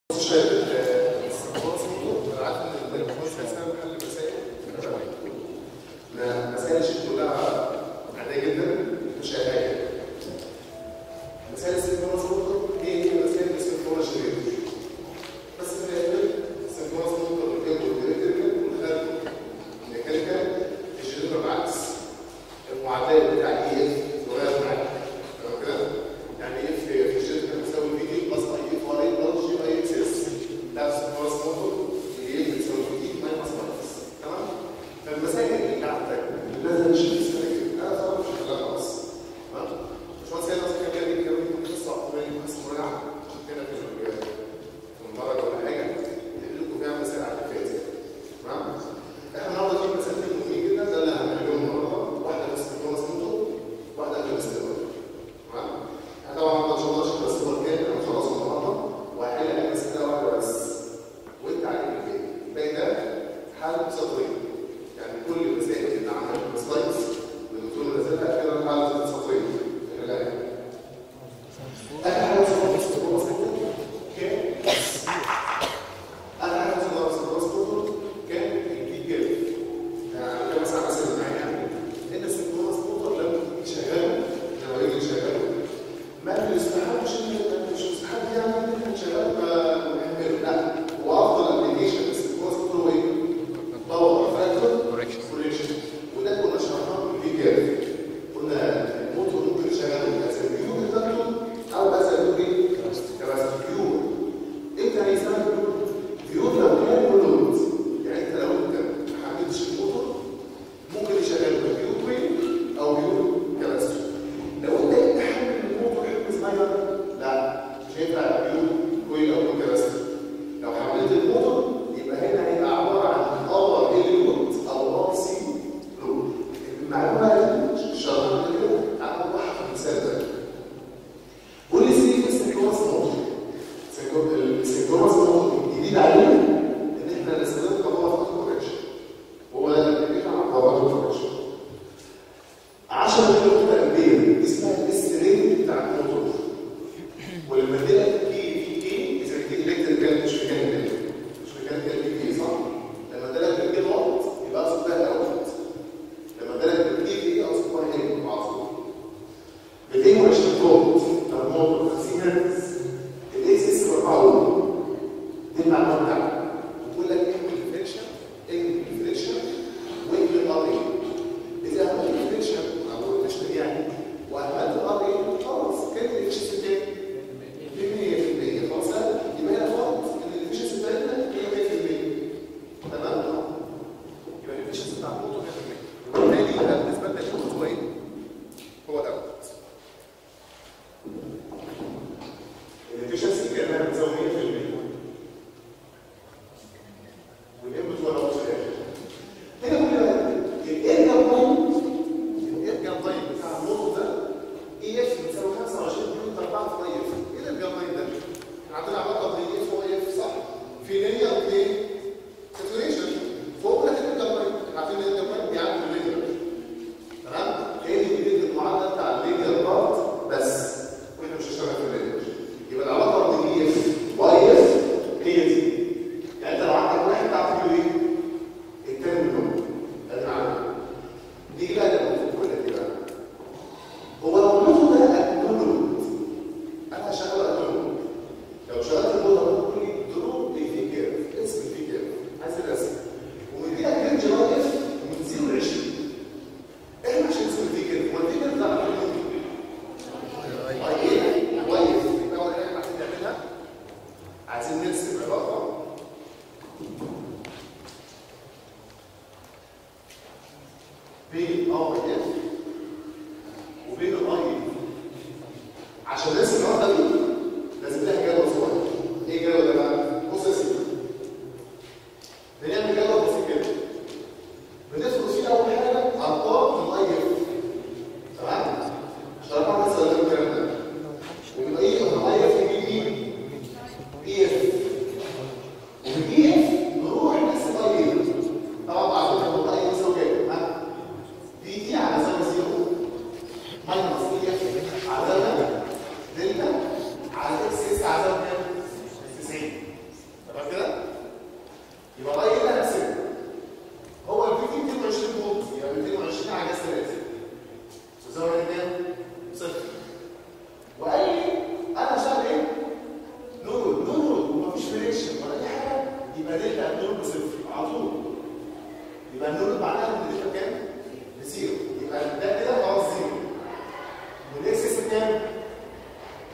مسائل الشيت كلها عاديه جدا مش اي حاجه مسائل السينكرونس موتور ايه هي مسائل السينكرونس جنريتور بس في الاخر السينكرونس موتور والجيم والجنريتور والخارج الميكانيكال الجنريتور بالعكس المعادلات بتاع اي اف صغير معاك تمام كده يعني اف في الجنريتور بتساوي في دي بلس اي اف واي بلس جي اي اكس اس ده السينكرونس موتور اي اف بتساوي في دي ماينس ماينس تمام فالمسائل اللي عندك لازم نشوف السنه انا طبعا مش هحلها خالص تمام مش هو سيدنا مثلا كان بيجي كده ممكن قصه عقليه بس مراجعه كده في ال- في المره ولا حاجه يقول لكم فيها مسائل على الفاتحه تمام احنا النهارده في مسائل مهمين جدا ده اللي هنعملهم النهارده واحده بس في الكونس موتور واحده في الاستيراد تمام احنا طبعا ان شاء الله عشان الاستيراد كامل هنخلصه النهارده وهحل اي مساله واحده بس وانت عليك الباقي الباقي ده حل سطرين يعني كل المسائل اللي عملها سلايدز والدكتور نزلها كده حل سطرين في الآية. اخر حاجه سطر سطر سطر كان اخر حاجه سطر سطر سطر كان البي جيف يعني كده مثلا مثلا معايا يعني ان السنكرونس موتور لما تيجي شغاله لما يجي شغاله ما بيستحبش ان مش مستحب يعني ان احنا نشغله ونعمله لا هو افضل ابلكيشن للسنكرونس موتور هو ايه؟ باور فاكتور كوريكشن وده كنا شرحناه في الفيديو قلنا الموتور ممكن يشغله از بيور كابتور او از بيور كباستور بيور امتى هيستعمل بيور؟ بيور لو كان كلود يعني انت لو انت ما حملتش الموتور ممكن يشغله بيور كوين او بيور كباستور لو انت انت حامل الموتور حمل صغير لا مش هينفع بيور كوين او بيور كباستور لو حملت الموتور يبقى هنا هيبقى عباره عن اور ال لود او ار سي لود المعلومه دي شرحنا كده تعالى نوضحها في المثال ده قول لي سي في السيكونس موتور السيكونس موتور الجديد علينا ان احنا نستخدم قوه في الكوركشن هو ده اللي بيتكلم عن قوه الكوركشن 10 كيلو امبير اسمها الاس ريت بتاع الموتور ولما اديلك كي في كي اذا كان الكتريكال مش ميكانيكال مش ميكانيكال في كي صح؟ لما ادالك بالكيلو وات يبقى اقصد ده الاوت لما ادالك بالكي في اقصد واحد هنا على طول 220 فولت الموتور 50 هرتز الاكس اس 4 دي المعلومه بتاعتك بتقول لك اعمل فريكشن اعمل فريكشن واعمل الار اذا عملت فريكشن او فريكشن يعني وعملت الار خلاص كان الافشنسي بتاعي ب 100% خلاص يبقى انا فقط ان الافشنسي بتاعتنا هي 100% تمام يبقى الافشنسي بتاع الموتور 100% وبالتالي ده بالنسبه لنا الموتور هو ايه؟ هو دوت الافشنسي كانها بتساوي 100% والانبوت هو الاوت في الاخر هنا كل الارجع بوينت الارجع بوينت بتاع الموتور ده اي اف بتساوي 25.4 في اي اف ايه الارجع بوينت ده؟ احنا عندنا علاقه بين اي اف واي اف صح؟ في لينير واثنين ساتوريشن فوق لك الارجع بوينت احنا عارفين الارجع بوينت بيعدي اللينير تمام؟ هي دي بتدي المعادله بتاع اللينير بارت بس واحنا مش هنشتغل في اللينير يبقى العلاقه بين اي اف واي اف هي دي يعني انت لو عندك واحد تعرف له ايه؟ التاني منهم ادي معلومه نيجي بقى للموضوع كل كده هو لو الموضوع ده اكنولوج انا هشغل اكنولوج لو شغلت الموضوع ده ممكن لي دروب في كيرف اسم في كيرف عايز الرسم ومديلك رينج واي اف من 0 ل 20 احنا عشان اسم في كيرف هو الفي كيرف ده على واي ايه واي اف يبقى اول حاجه عايزين نعملها عايزين نرسم علاقه بين ار اف وبين الاي عشان نرسم العلاقه دي لازم لها جدول صغير ايه الجدول ده بقى؟ بص يا سيدي بنعمل جدول بسيط كده بنفرض فيه اول حاجه ارقام الاي اف تمام؟ عشان ارقام بس ولا الكلام ده ويبقى ايه الاي اف يجيب مين؟ اي اف وبالاي اف نروح نحسب اي اف طبعا بعد كده هو اي يساوي كام؟ ها؟ دي دي على زاويه زيرو ماينس اي اف على زاويه دلتا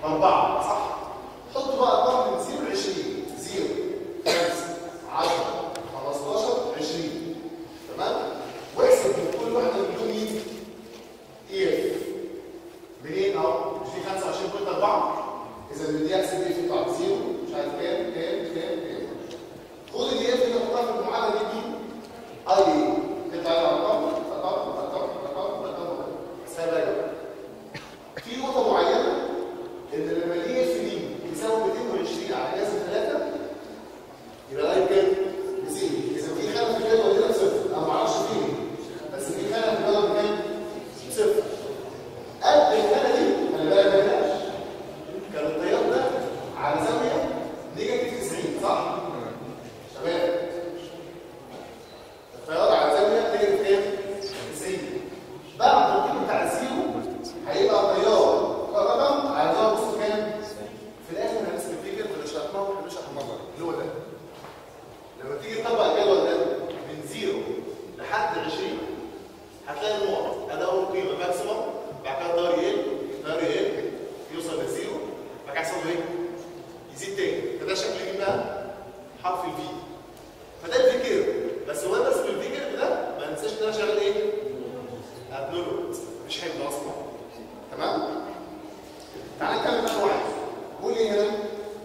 أربعة صح؟ حط بقى أرقام من 0 ل 20 0 5 10 15 20 تمام؟ واحسب من كل واحدة منهم مين؟ ايه منين اهو مش في 25.4 اذا بدي احسب ايه في طعم زيرو مش عارف كام كام كام كام خد الايه اللي نحطها في المعادله دي مين؟ اي تطلع لي ارقام ارقام ارقام ارقام ارقام سهله يا في نقطه معينه ان لما الايه في دي يساوي 220 على جذر 3 يبقى الاي كام؟ بزيرو اذا في خانه في الجدول هنا بصفر انا ما اعرفش فين بس في خانه في الجدول بكام؟ صفر قد الخانه دي خلي بالك ما تنساش كان التيار ده على زاويه نيجاتيف 90 صح؟ شباب التيار على زاويه نيجاتيف كام؟ 90 بعد القيمه بتاع الزيرو هيبقى التيار رقم على زاويه بص كام؟ في الاخر هنسمي الفكر اللي شرحناه وهنشرح النظر اللي هو ده لما تيجي تطبق الجدول ده من زيرو لحد 20 هتلاقي النقط ادي اول قيمه ماكسيمم بعد كده الدار يقل الدار يقل يوصل لزيرو بعد كده يحصل له ايه؟ يزيد تاني فده شكل ايه بقى؟ حرف الفي فده الفيكر بس وانا برسم الفيكر ده ما ننساش ان انا شغال ايه؟ ابنولوت مش حمل اصلا تمام؟ تعال نكمل بقى واحد قول ايه هنا؟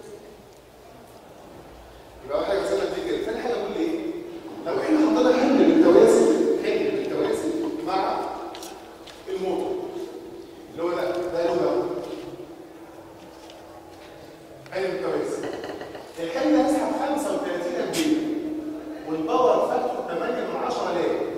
يبقى اول حاجه مثلا الفيكر ثاني حاجه قول ايه؟ لو احنا حطينا حمل بالتوازي حمل بالتوازي مع الموتور اللي هو ده ده له ده حمل بالتوازي الحمل ده هيسحب 35 امبير والباور فاكتور 8 من 10 ليه؟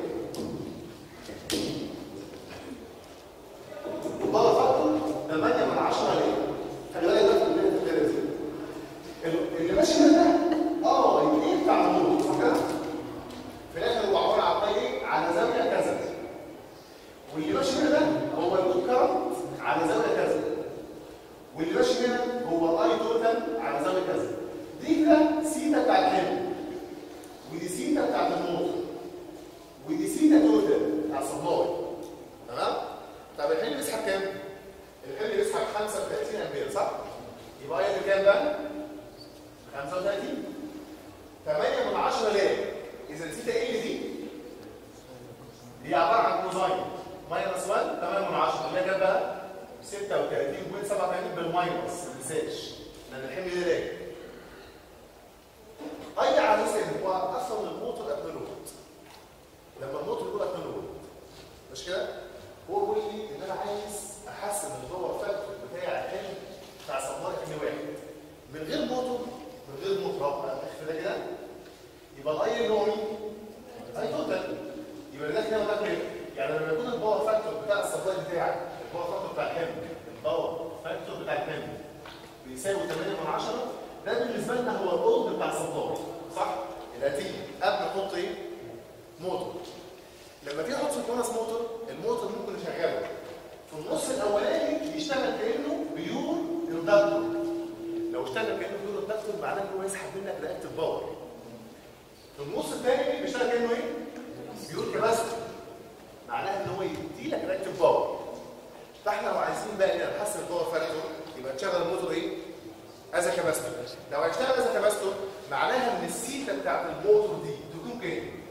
الباور فاكتور 8 من 10 ليه؟ خلي بالك ده في البيت التلاتين. اللي ماشي هنا ده اه الايه بتاع الموتور صح كده؟ في الاخر هو عباره عن ايه؟ على زاويه كذا واللي ماشي هنا ده هو اللود كارنت على زاويه كذا واللي ماشي هنا هو الاي توتال على زاويه كذا دي كده سيتا بتاع الحمل ودي سيتا بتاعت الموتور ودي سيتا توتال بتاع السبلاي تمام؟ طب الحمل بيسحب كام؟ الحمل بيسحب 35 امبير صح؟ يبقى ايه اللي كام بقى؟ 35 8 من 10 ليه؟ اذا نسيت ايه دي هي عباره عن كوزاين ماينس 1 8 من 10 اللي هي كام بقى 36.87 بالماينس ما تنساش لان الحمل ده راجع اي على سن هو اصلا الموتور ابنولوت لما الموتور يقول ابنولوت مش كده هو بيقول لي ان انا عايز احسن الباور فاكتور بتاع الحمل بتاع سبلاي حمل واحد من غير موتور من غير موتور اهو اخف ده كده يبقى الاي اللي هو مين؟ اي توتال يبقى ده كده وده كده يعني لما يكون الباور فاكتور بتاع السبلاي بتاعك الباور فاكتور بتاع الحمل الباور فاكتور بتاع الحمل بيساوي 8 من 10 ده بالنسبه لنا هو الاولد بتاع السبلاي صح؟ القديم قبل ما نحط ايه؟ موتور لما تيجي تحط سيكونس موتور الموتور ممكن نشغله في النص الاولاني بيشتغل كانه بيور اندكتور لو اشتغل كانه بيور اندكتور معناه ان هو يسحب منك رياكتيف باور في النص الثاني بيشتغل كانه ايه؟ بيور كباستور معناها ان هو يدي لك رياكتيف باور فاحنا لو عايزين بقى ان نحسن الباور فاكتور يبقى تشغل الموتور ايه؟ از كباستور لو هيشتغل از كباستور معناها ان السيتا بتاعت الموتور دي تكون كام؟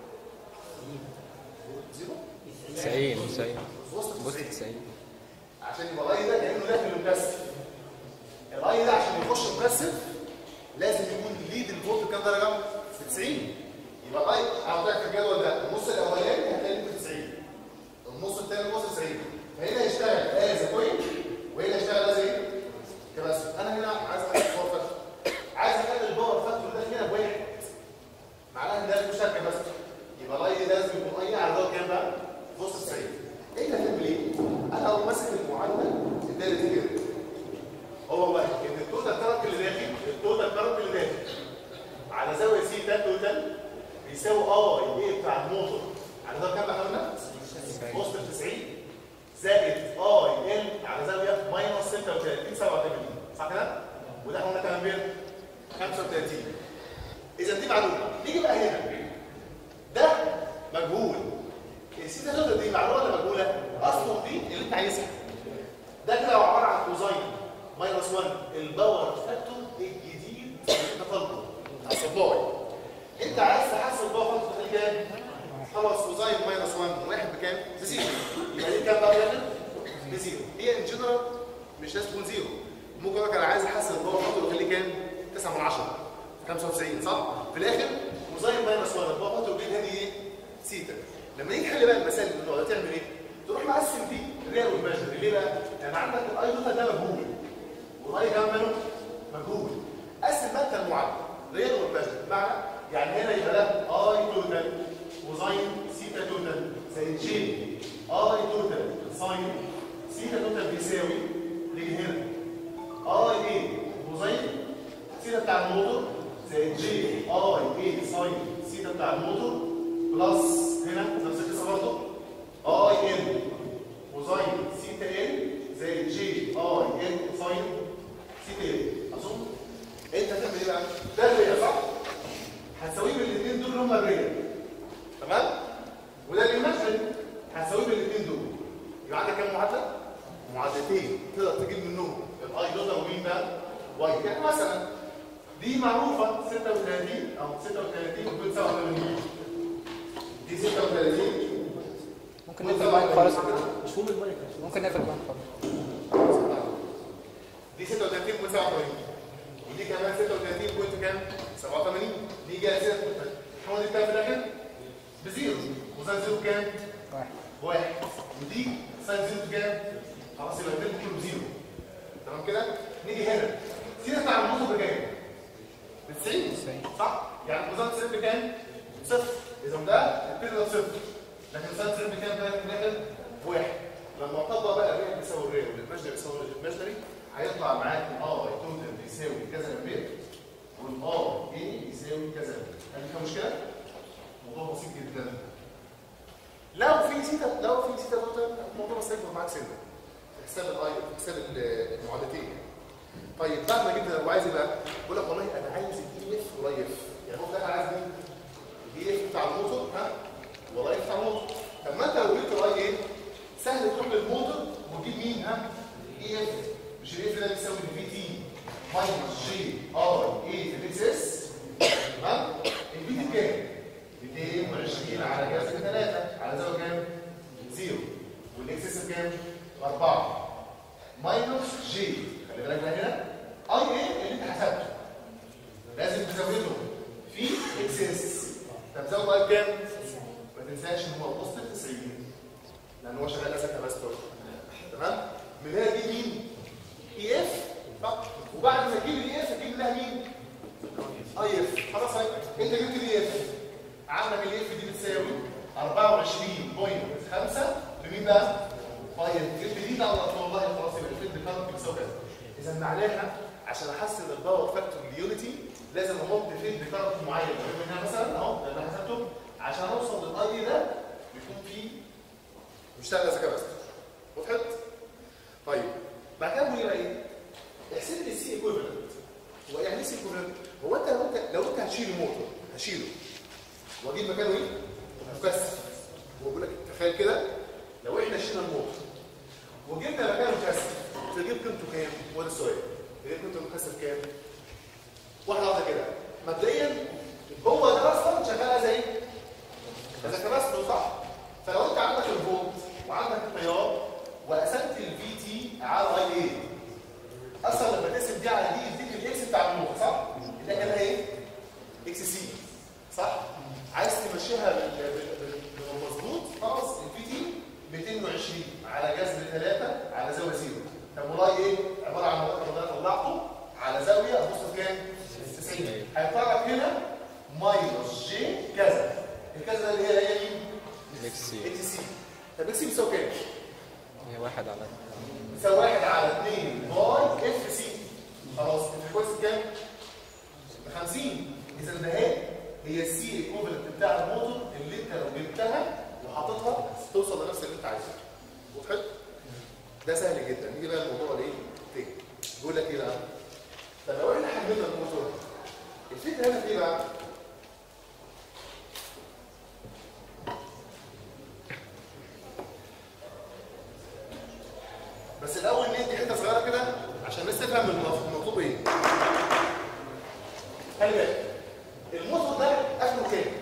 زيرو؟ 90 90 وسط بص 90 90 عشان يبقى الاي ده كانه داخل مكثف الاي ده عشان يخش مكثف لازم يكون ليد الفولت كام درجه؟ في 90 يبقى الاي هحطها في الجدول ده النص الاولاني هتلاقيه في 90 النص الثاني نص 90 فهنا يشتغل از كوين وهنا يشتغل از ايه؟ كباستور انا هنا عايز احط باور فاكتور عايز اخلي الباور فاكتور ده هنا بواحد معناها ان ده مش كباستور يبقى الاي ده لازم يكون اي على كام بقى؟ نص 90 انت هتعمل ايه؟ انا لو ماسك المعادله الدايره دي كده 1 الباور فاكتور الجديد اللي انت طالبه على السبلاي انت عايز تحسن الباور فاكتور كام؟ خلاص كوزاين ماينس 1 واحد بكام؟ بزيرو يبقى دي كام بقى كام؟ بزيرو هي ان جنرال مش لازم تكون زيرو ممكن اقول لك انا عايز احسن الباور فاكتور واخليه كام؟ 9 من 10 95 صح؟ في الاخر كوزاين ماينس 1 الباور فاكتور دي هذه ايه؟ سيتا لما يجي تحل بقى المسائل من النوع ده تعمل ايه؟ تروح مقسم دي ريال والماجر ليه بقى؟ يعني عندك الاي دوتا ده مجهول والاي كام ماله؟ مجهول قسم بقى انت المعادله ريال والماجر بمعنى يعني هنا يبقى ده اي توتال وساين سيتا توتال زي جي اي توتال ساين سيتا توتال بيساوي نيجي هنا اي اي وساين سيتا بتاع الموتور زي جي اي اي ساين سيتا بتاع الموتور بلس هنا نفس القصه برضه اي ان وساين سيتا ان زي جي اي ان ساين سيتا ان اظن انت هتعمل ايه بقى؟ ده الريا صح؟ هتساويه بالاثنين دول اللي هم الريا تمام؟ وده الايماجن هتساويه بالاثنين دول يبقى عندك كام معادله؟ معادلتين تقدر تجيب منهم الاي دوتا ومين بقى؟ واي يعني مثلا دي معروفه 36 او 36 87 دي 36 ممكن نقفل المايك خالص مش فوق المايك ممكن نقفل المايك خالص دي 36.87 ودي كمان 36 بوينت كام؟ 87 دي جايه زي الحمض بتاعها في الاخر بزيرو وزن زيرو كام؟ واحد واحد ودي ساين زيرو كام؟ خلاص يبقى الترم كله بزيرو تمام كده؟ نيجي هنا سيرة بتاع الموتور بكام؟ ب 90 90. صح؟ يعني وزن صفر بكام؟ صفر اذا ده الترم ده صفر لكن وزن صفر بكام بقى في الاخر؟ واحد لما اطبق بقى الريال بيساوي الريال والماجنري بيساوي الماجنري هيطلع معاك الاي توتال بيساوي كذا امبير والاي اي بيساوي كذا امبير هل فيها مشكله؟ موضوع بسيط جدا لو في سيتا لو في سيتا توتال الموضوع بس هيكبر معاك سنه في حساب الاي في حساب ال- المعادلتين طيب بعد ما جبت لو عايز ايه بقى؟ بقول لك والله انا عايز الاي اف والاي اف يعني هو في الاخر عايز مين؟ الاي اف بتاع الموتور ها والاي اف بتاع الموتور طب ما انت لو جبت الاي ايه سهل تروح للموتور وتجيب مين ها؟ اي اف مش الاي اف ده بيساوي الفي تي ماينس جي ار اي في الاكس اس تمام؟ الفي تي بكام؟ 220 على جذر 3 على زاويه كام؟ زيرو والاكس اس بكام؟ 4 ماينس جي خلي بالك بقى هنا اي ايه اللي انت حسبته لازم تزوده في اكس اس طب زود بقى بكام؟ ما تنساش ان هو بوزيتيف 90 لان هو شغال اساسا كباستور تمام؟ من هنا دي مين؟ اي اف صح؟ وبعد ما تجيب الاي اف تجيب لها مين؟ اي اف خلاص هاي. انت جبت الاي اف عندك الاي اف دي بتساوي 24.5 لمين بقى؟ طيب جبت دي لا والله خلاص يبقى الفيلد كارت بتساوي كذا اذا معناها عشان احسن الباور فاكتور ليونيتي لازم احط فيلد كارت معين من هنا مثلا اهو ده اللي حسبته عشان اوصل للاي ده يكون فيه بيشتغل از كاباستور وضحت؟ طيب بعد كده بيقول ايه؟ احسب لي السي ايكويفالنت هو يعني ايه سي ايكويفالنت؟ هو انت لو انت لو انت هتشيل الموتور هشيله واجيب مكانه ايه؟ مكثف هو بيقول لك تخيل كده لو احنا شيلنا الموتور وجبنا مكانه مكثف تجيب قيمته كام؟ هو ده السؤال تجيب قيمته المكثف كام؟ واحده واحده كده مبدئيا هو ده اصلا شغال زي اذا كبست صح فلو انت عندك الفولت وعندك التيار وقسمت الفي تي على اي اي اصلا لما تقسم دي على دي يديك الاكس بتاع الموت صح؟ ده كده ايه؟ اكس سي صح؟ عايز تمشيها بال- بال- بال- بالمظبوط خلاص الفي تي 220 على جذر 3 على زاويه زيرو طب والله ايه؟ عباره عن الرقم اللي انا طلعته على زاويه ابص في كام؟ 90 هيطلع لك هنا ماينس جي كذا الكذا ده اللي هي هي مين؟ الاكس سي اكس سي طب اكس سي بيساوي كام؟ هي واحد على بيساوي 1 على 2 باي اف سي خلاص الفريكونسي كام؟ ب 50 اذا ده هي هي السي ايكوفالنت بتاع الموتور اللي انت لو جبتها وحاططها توصل لنفس اللي انت عايزه وضحت؟ ده سهل جدا نيجي بقى الموضوع الايه؟ تاني بيقول لك ايه بقى؟ طب لو احنا حملنا الموتور الفكره هنا في ايه بقى؟ بس الاول ندي حته صغيره كده عشان الناس تفهم تفهم المطلوب ايه خلي بالك الموتور ده اخره كام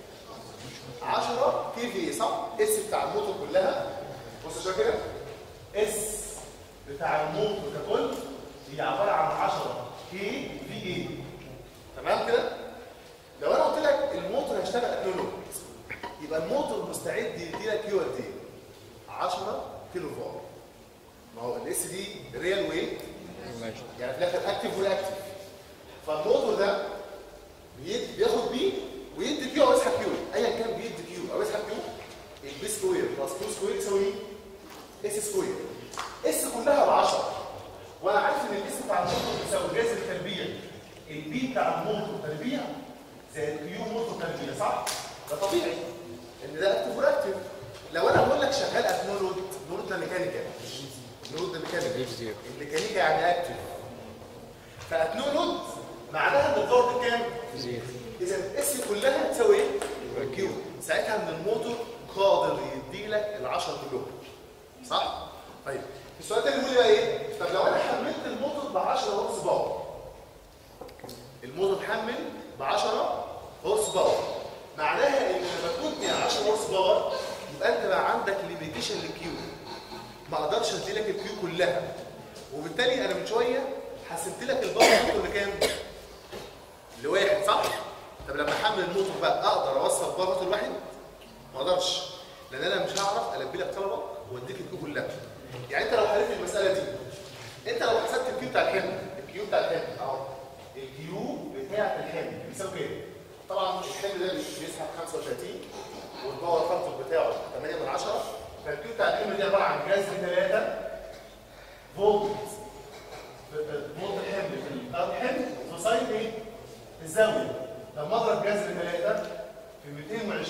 10 كي في صح اس بتاع الموتور كلها بص يا كده اس بتاع الموتور ككل هي عباره عن 10 كي في اي تمام كده لو انا قلت لك الموتور هيشتغل اكنولوج يبقى الموتور مستعد يديلك كيو قد ايه 10 كيلو فولت ما هو الاس دي ريال ويت ماشي يعني في الاخر اكتف ولا اكتف فالموتور ده بيد- بياخد بي ويدي كيو او يسحب كيو ايا كان بيدي كيو او يسحب كيو البي سكوير بلس كيو سكوير يساوي ايه؟ اس سكوير اس كلها ب 10 وانا عارف ان الاس بتاع الموتور بيساوي جذر تربيع البي بتاع الموتور تربيع زائد كيو موتور تربيع صح؟ ده طبيعي ان ده اكتف ولا اكتف لو انا بقول لك شغال اتنولود نولود ده ميكانيكال نولود ده ميكانيكال زيرو. الميكانيكا يعني اكتف فاتنولود معناها ان الضغط كام؟ زيرو اذا اس كلها تساوي ايه؟ كيو ساعتها ان الموتور قادر يديلك ال 10 كيلو صح؟ طيب السؤال الثاني بيقول لي بقى ايه؟ طب لو انا حملت الموتور ب 10 هورس باور الموتور اتحمل ب 10 هورس باور معناها ان لما تكون 10 هورس باور يبقى انت بقى عندك ليميتيشن للكيو ما اقدرش اديلك الكيو كلها وبالتالي انا من شويه حسبت لك الباور اللي كام؟ لواحد صح؟ طب لما احمل الموتور بقى اقدر اوصل باور لواحد؟ ما اقدرش لان انا مش هعرف البي لك طلبك واديك الكيو كلها. يعني انت لو حليت المساله دي انت لو حسبت الكيو بتاع الحمل الكيو بتاع الحمل اهو الكيو بتاع الحمل بيساوي كام؟ طبعا الحمل ده بيسحب 35 والباور فاكتور بتاعه 8 من 10 فالكيو بتاع الحمل دي عباره عن جذر 3 فولت فولت الحمل في الحمل في ساين ايه؟ الزاويه لما اضرب جذر 3 في 220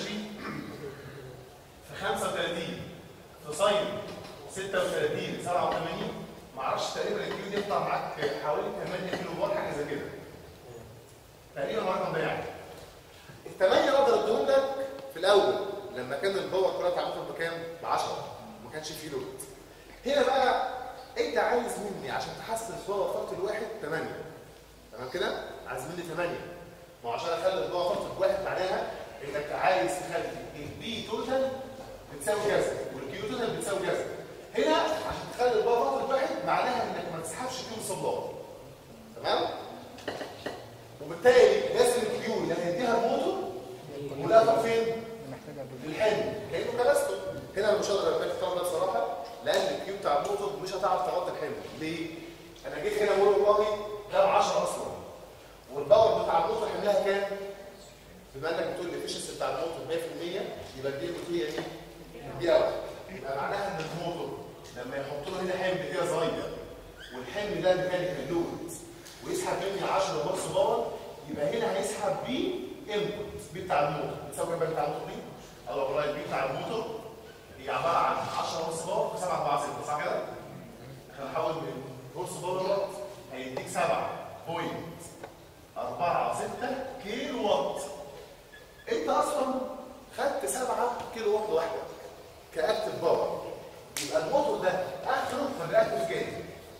في 35 في ساين 36 87 ما اعرفش تقريبا الكيو دي يطلع معاك حوالي 8 كيلو فولت حاجه زي كده تقريبا الرقم ده يعني الثمانيه اقدر اديهم لك في الاول لما كان الباور كلها بتاعتهم بكام؟ ب 10 ما كانش فيه لود هنا بقى انت عايز مني عشان تحسن الباور فاكتور الواحد 8 تمام كده؟ عايز مني 8 ما هو عشان اخلي الباور فاكتور بواحد معناها انك عايز تخلي البي توتال بتساوي كذا والكيو توتال بتساوي كذا هنا عشان تخلي الباور فاكتور بواحد معناها انك ما تسحبش كيو صباح تمام؟ وبالتالي لازم الكيو اللي هيديها الموتور ولا فين؟ محتاج ادوس الحلم كانه كبسته هنا انا مش هقدر اديك الطلب ده بصراحه لان الكيو بتاع الموتور مش هتعرف تغطي الحمل ليه؟ انا جيت هنا بقول والله ده 10 اصلا والباور بتاع الموتور حملها كام؟ بما انك بتقول الافشنسي بتاع الموتور 100% يبقى دي هي دي دي اوت يبقى معناها ان الموتور لما يحط له هنا حمل كده صغير والحمل ده ميكانيكال لود ويسحب مني 10 هورس باور يبقى هنا هيسحب بيه انبوت بي بتاع الموتور بتساوي كام بتاع الموتور دي؟ او والله البي بتاع الموتور هي عباره عن 10 هورس باور في 7 4 6 صح كده؟ احنا هنحول من هورس باور وات هيديك 7 بوينت 4 6 كيلو وات انت اصلا خدت 7 كيلو وات لوحدك كاكتف باور يبقى الموتور ده اخره في الرياكتيف كام؟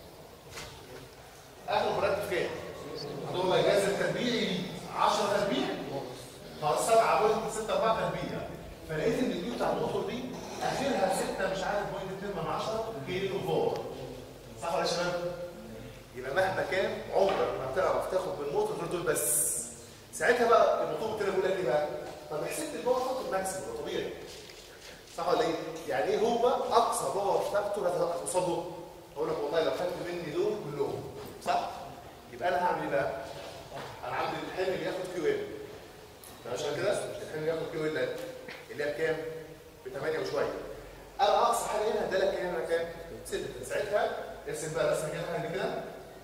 اخره في الرياكتيف كام؟ هو جهاز التربيعي 10 تربيع خلاص 7 بوينت 6 4 تربيع فلقيت ان الكيو بتاع الموتور دي اخرها 6 مش عارف بوينت 2 من 10 كيلو فولت صح ولا يا شباب؟ يبقى مهما كان عمرك ما هتعرف تاخد من الموتور غير دول بس ساعتها بقى الموتور التاني بيقول لك ايه بقى؟ طب حسبت الباور فاكتور ماكسيمم ده طبيعي صح ولا ايه؟ يعني ايه هو اقصى باور فاكتور هتوصل له؟ اقول لك والله لو خدت مني دول كلهم صح؟ يبقى انا هعمل ايه بقى؟ انا عندي الحمل بياخد كيو ال عشان كده الحمل بياخد كيو ال اللي هي بكام؟ ب 8 وشويه انا اقصى حاجه هنا ادالك كام هنا كام؟ 6 ساعتها ارسم بقى رسمه كده عندي كده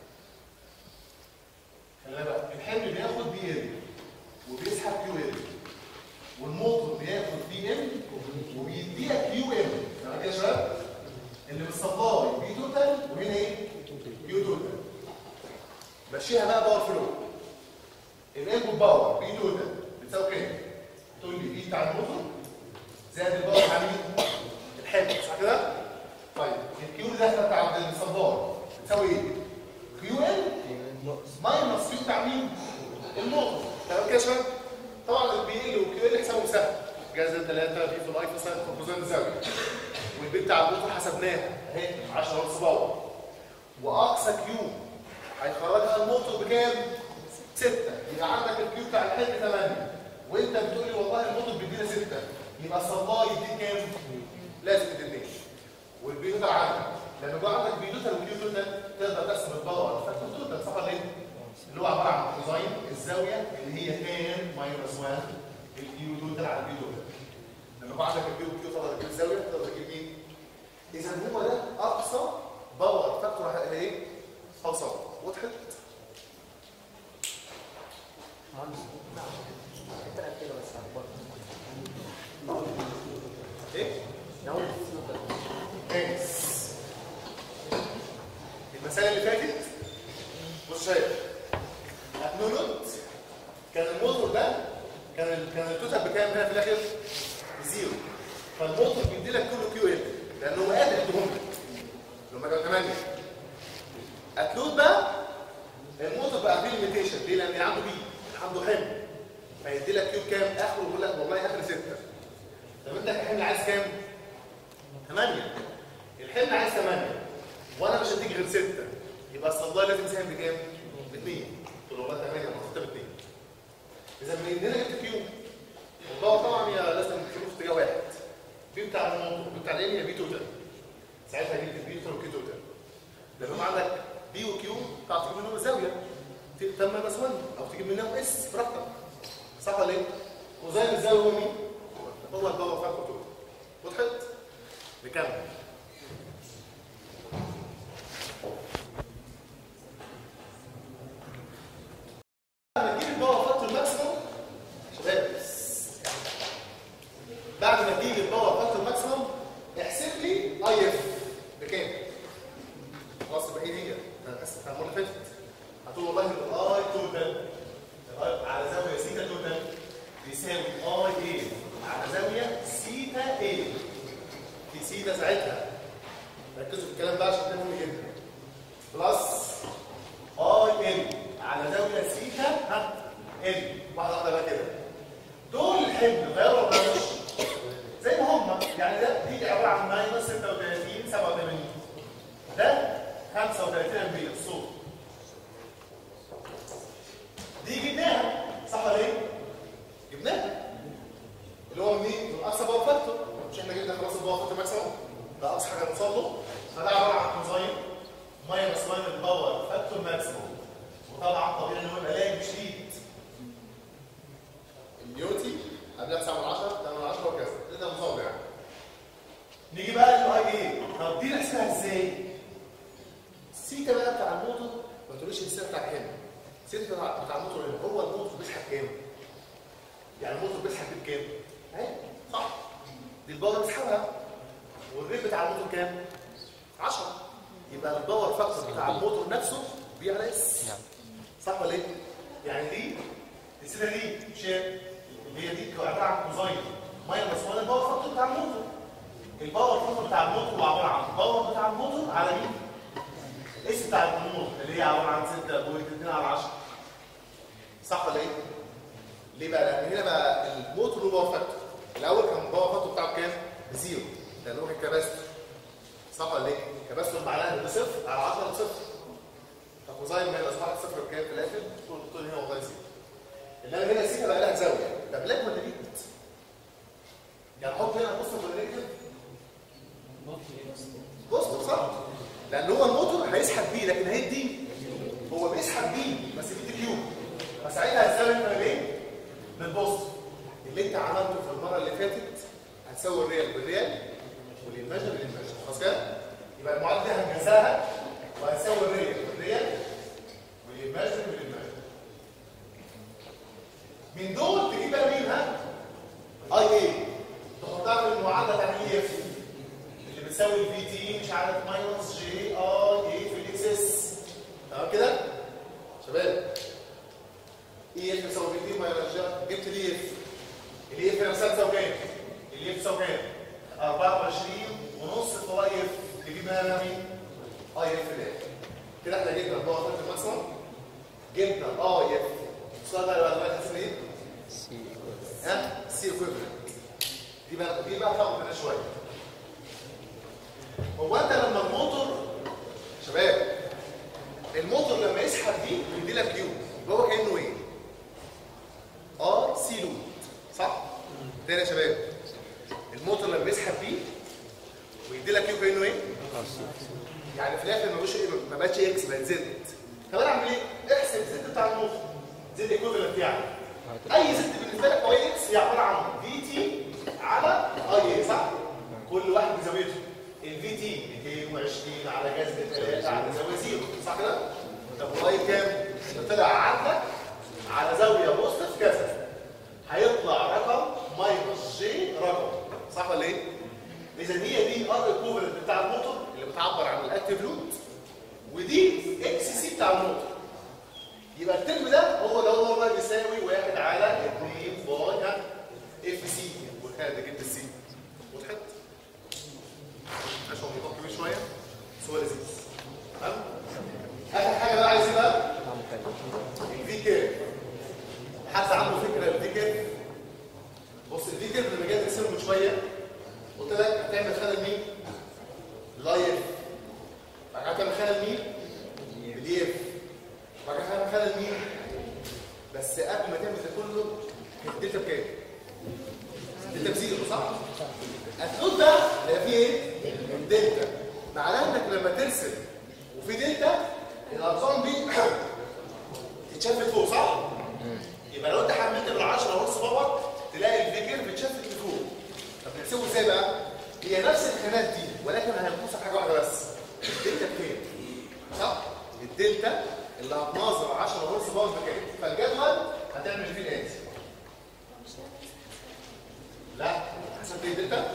خلي بقى الحمل بياخد بي ال وبيسحب كيو ال والموتور بياخد بي ام وبيديها كيو ام تمام كده يا شباب؟ اللي بالسبلاي بي توتال وهنا ايه؟ كيو توتال مشيها بقى باور فلو الانبوت باور بي توتال بتساوي كام؟ تقول لي بي بتاع الموتور زائد الباور بتاع مين؟ الحمل صح كده؟ طيب الكيو اللي داخله بتاع الصبار بتساوي ايه؟ كيو ال ماينس كيو بتاع مين؟ النقطه تمام كده يا شباب؟ طبعا البي ال والكيو ال حسابهم سهل جذر 3 في في الاي في ساين كوزين زاويه والبي بتاع النقطه حسبناها اهي 10 ونص باور واقصى كيو هيخرجها الموتور بكام؟ 6 يبقى عندك الكيو بتاع الحد 8 وانت بتقول لي والله الموتور بيدينا 6 يبقى الصلاي يديك كام؟ لازم تديك والبي توتال عندك لما يبقى عندك بي توتال وكيو توتال تقدر تقسم الباور فاكتور توتال صح ولا ايه؟ اللي هو عباره عن كوزاين الزاويه اللي هي تان ماينس 1 الكيو توتال على البي توتال لما يبقى عندك البي والكيو تقدر تجيب الزاويه تقدر تجيب مين؟ اذا هو ده اقصى باور فاكتور اللي ايه؟ خلصان وضحت؟ ايه؟ كويس المسألة اللي فاتت بص شايف هتنونت كان الموتور ده كان ال... كان التوتال بكام هنا في الاخر؟ بزيرو فالموتور بيدي لك كله كيو ال لانه هو قادر يديهم لك لما كانوا 8 هتلود بقى الموتور بقى فيه ليميتيشن ليه؟ لان عنده بي عنده حمل فيدي لك كيو كام؟ اخره يقول لك والله اخر 6 طب انت كحمل عايز كام؟ 8 الحمل عايز 8 وانا مش هديك غير 6 يبقى الصلاي لازم يساهم بكام؟ ب 2 قلت له والله 8 ما 6 ب 2 اذا من هنا جبت كيو الباور طبعا هي لازم تشوف في اتجاه واحد بي بتاع الموتور بي بتاع الام هي بي توتال ساعتها جبت بي توتال وكيو توتال لما يبقى عندك بي وكيو تعرف تجيب منهم الزاويه تم بس 1 او تجيب منهم اس براحتك صح ولا ايه؟ وزي الزاويه هو مين؟ هو الباور فاكتور توتال وضحت؟ نكمل لما تجيب الباور فاكتور الماكسيموم شباب بعد ما تجيب الباور فاكتور الماكسيموم احسب لي اي اف بكام؟ خلاص يبقى هي دي انا حاسس بتاع المره اللي فاتت هتقول والله الاي توتال على زاويه سيتا توتال بيساوي اي ايه على زاويه سيتا ايه في سيتا ساعتها ركزوا في الكلام ده عشان ده مهم جدا بلس اي ال على زاويه سيتا ها ال واحده واحده بقى كده دول الحمل غيروا ولا مش زي ما هم يعني ده دي عباره عن ماينس 36 87 ده 35 امبير الصوت دي جبناها صح ولا ايه؟ جبناها اللي هو مين؟ اقصى باور فاكتور مش احنا جبنا خلاص الباور فاكتور ماكسيموم ده اقصى حاجه نوصل له فده عباره عن كوزاين ماينس 1 الباور فاكتور ماكسيموم وطبعا طبيعي ان هو يبقى لايق بشديد النيوتي قبلها 9 من 10 8 من 10 وكذا ده مصاب يعني نيجي بقى للاي ايه طب دي نحسبها ازاي؟ السيتا بقى بتاع الموتور ما تقوليش السيتا بتاع الحمل السيتا بتاع بتاع الموتور هنا هو الموتور بيسحب كام؟ يعني الموتور بيسحب بكام؟ اهي صح دي الباور بيسحبها والريت بتاع الموتور كام؟ 10 يبقى الباور فاكتور بتاع الموتور نفسه بي على اس صح ولا ايه؟ يعني دي السيده دي مش هي اللي هي دي عباره عن كوزاين ماينس 1 الباور فاكتور بتاع الموتور الباور فاكتور بتاع الموتور هو عباره عن الباور بتاع الموتور على مين؟ الاس بتاع الجمهور اللي هي عباره عن 6.2 على 10 صح ولا ايه؟ ليه بقى؟ لان هنا بقى الموتور له باور فاكتور الاول كان الباور فاكتور بتاعه كام؟ بزيرو لان هو كان كباستور صح ولا ايه؟ كباستور معناها بصفر على 10 بصفر طب وزي ما هي اصبحت صفر بكام في الاخر؟ تقول هنا والله زيرو انما هنا سيتا بقى لها زاويه ده بلاك ولا نيجاتيف؟ يعني حط هنا بوزيتيف ولا نيجاتيف؟ بوزيتيف صح؟ لان هو الموتور هيسحب بيه لكن هيدي هو بيسحب بيه بس بيدي كيو فساعتها هتساوي انت بايه؟ بالبوزيتيف اللي انت عملته في المره اللي فاتت هتساوي الريال بالريال والانفاجن بالانفاجن خلاص كده؟ يبقى المعادله دي هنجزاها وهتساوي الريال بالريال والانفاجن بالانفاجن من دول تجيب بقى مين ها؟ اي ايه تحطها في المعادله بتاعت الاي اف اللي بتساوي الفي تي مش عارف ماينس جي اي اي في الاكس اس تمام كده؟ شباب اي اف بتساوي في تي ماينس جي جبت الاي اف الاي اف نفسها بتساوي كام؟ الاي اف بتساوي كام؟ 24 ونص في اي اف تجيب منها مين؟ اي اف ده كده احنا جبنا الباور فاكتور ماكسيمم جبنا اه يف السؤال بقى اللي بعد كده ايه؟ سي ها سي ايكويفالنت دي بقى دي بقى تاخد منها شويه هو انت لما الموتور شباب الموتور لما يسحب دي بيدي لك يو يبقى هو كانه ايه؟ ار سي لود صح؟ تاني يا شباب الموتور لما بيسحب دي ويدي لك يو كانه ايه؟ يعني في الاخر ما بقاش ايه ما بقتش اكس بقت زد طب انا اعمل ايه؟ احسب زد بتاع الموتور زد ايكويفالنت يعني اي زد بالنسبه لك هو اكس هي عباره عن في تي على اي اي صح؟ كل واحد بزاويته الفي تي 220 على جذر 3 على زاويه زيرو صح كده؟ طب واي كام؟ ده طلع عندك على زاويه بوزيتيف كذا هيطلع رقم ماينس جي رقم صح ولا ايه؟ اذا هي دي ار ايكوفالنت بتاع الموتور اللي بتعبر عن الاكتيف لود ودي اكس سي بتاع الموتور يبقى الترم ده هو ده هو بقى بيساوي 1 على 2 باي اف سي وكده جبت السي وضحت؟ عشان موضوع كبير شويه بس هو لذيذ تمام؟ اخر حاجه بقى عايز ايه بقى؟ الفي كيرف حد عنده فكره الفي كيرف؟ بص الفي كيرف لما جيت ارسمه من شويه قلت لك هتعمل خلل مين؟ لايف بعد كده هتعمل خلل مين؟ الدي اف بعد كده هتعمل خلل مين؟ بس قبل ما تعمل ده كله كانت الدلتا بكام؟ الدلتا بزيرو صح؟ النوت ده اللي فيه ايه؟ دلتا معناها انك لما ترسم وفي دلتا الارقام دي اتشافت فوق صح؟ يبقى لو انت حملت بال 10 ونص باور تلاقي الفيجر اتشافت لفوق طب نحسبه ازاي بقى؟ هي نفس الخانات دي ولكن هنبص في حاجه واحده بس الدلتا بكام؟ صح؟ الدلتا اللي هتناظر 10 ونص باور بكام؟ فالجدول هتعمل فيه الاتي لا حسبت ايه الدلتا؟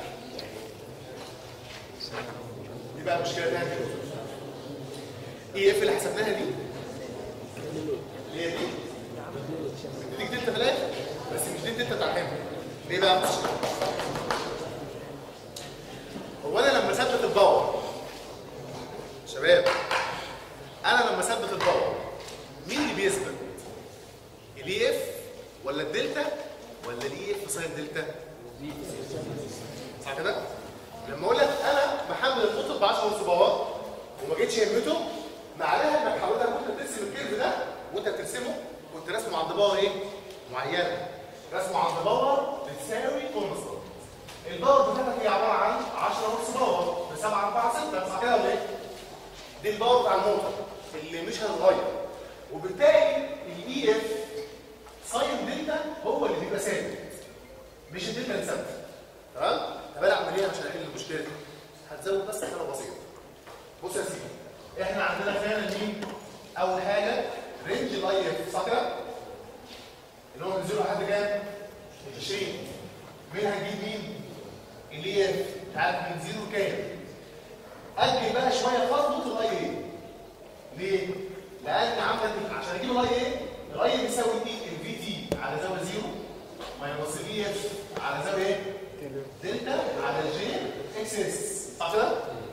دي بقى مشكله ثانيه ايه اف اللي حسبناها دي؟ اللي هي دي بتديك دلتا في الاخر بس مش دي الدلتا بتاع الحمل ليه بقى؟ هو انا لما اثبت الباور شباب انا لما اثبت الباور مين اللي بيثبت؟ الاي اف ولا الدلتا ولا الاي اف ساين دلتا؟ صح كده؟ لما اقول لك انا محمل الموتور ب 10 ونص باور وما جيتش يمته معناها انك حاولت وانت بترسم الكيرف ده وانت بترسمه كنت راسمه عند باور ايه؟ معينه رسمه عند باور بتساوي كونستانت الباور بتاعتك هي عباره عن 10 ونص باور ب 7 4 6 صح كده ولا ايه؟ دي الباور بتاع الموتور اللي مش هتتغير وبالتالي الاي اف ساين دلتا هو اللي بيبقى ثابت مش الدلتا اللي ثابته تمام؟ طب انا اعمل ايه عشان احل المشكله دي؟ هتزود بس حاجه بسيطه بص يا سيدي احنا عندنا خانه مين؟ اول حاجه رينج الاي اف صح كده؟ اللي هو من 0 لحد كام؟ 20 مين هنجيب مين؟ الاي اف عارف من 0 كام؟ اجل بقى شويه خطوه الاي اي ليه؟ لان عندك عشان اجيب الاي اي الاي اي بيساوي ايه؟ الفي تي على زاويه 0 ماينس الاي اف على زاويه ايه؟ دلتا على جي اكس اس صح كده؟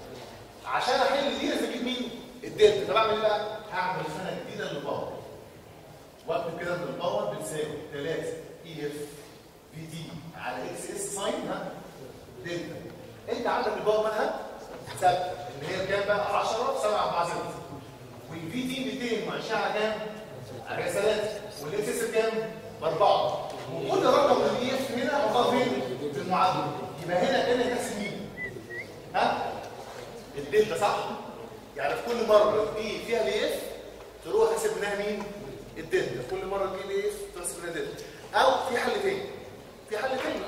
عشان احل دي لازم اجيب مين؟ الدلتا طب اعمل ايه بقى؟ هعمل خانه جديده للباور واكتب كده ان الباور بتساوي 3 اي اف في دي على اكس اس ساين ها دلتا انت عندك الباور مالها ثابته ان هي كام بقى 10 7 4 6 والفي دي 220 على كام؟ على 3 والاكس اس كام؟ باربعه وكل رقم من الاي اف هنا حطها فين؟ في المعادله يبقى هنا كان تحسب مين؟ ها؟ الدلتا صح؟ يعني في كل مره دي فيها الاي اف تروح تحسب منها مين؟ الدلتا كل مره دي الاي اف تحسب منها دلتا او في حل تاني في حل تاني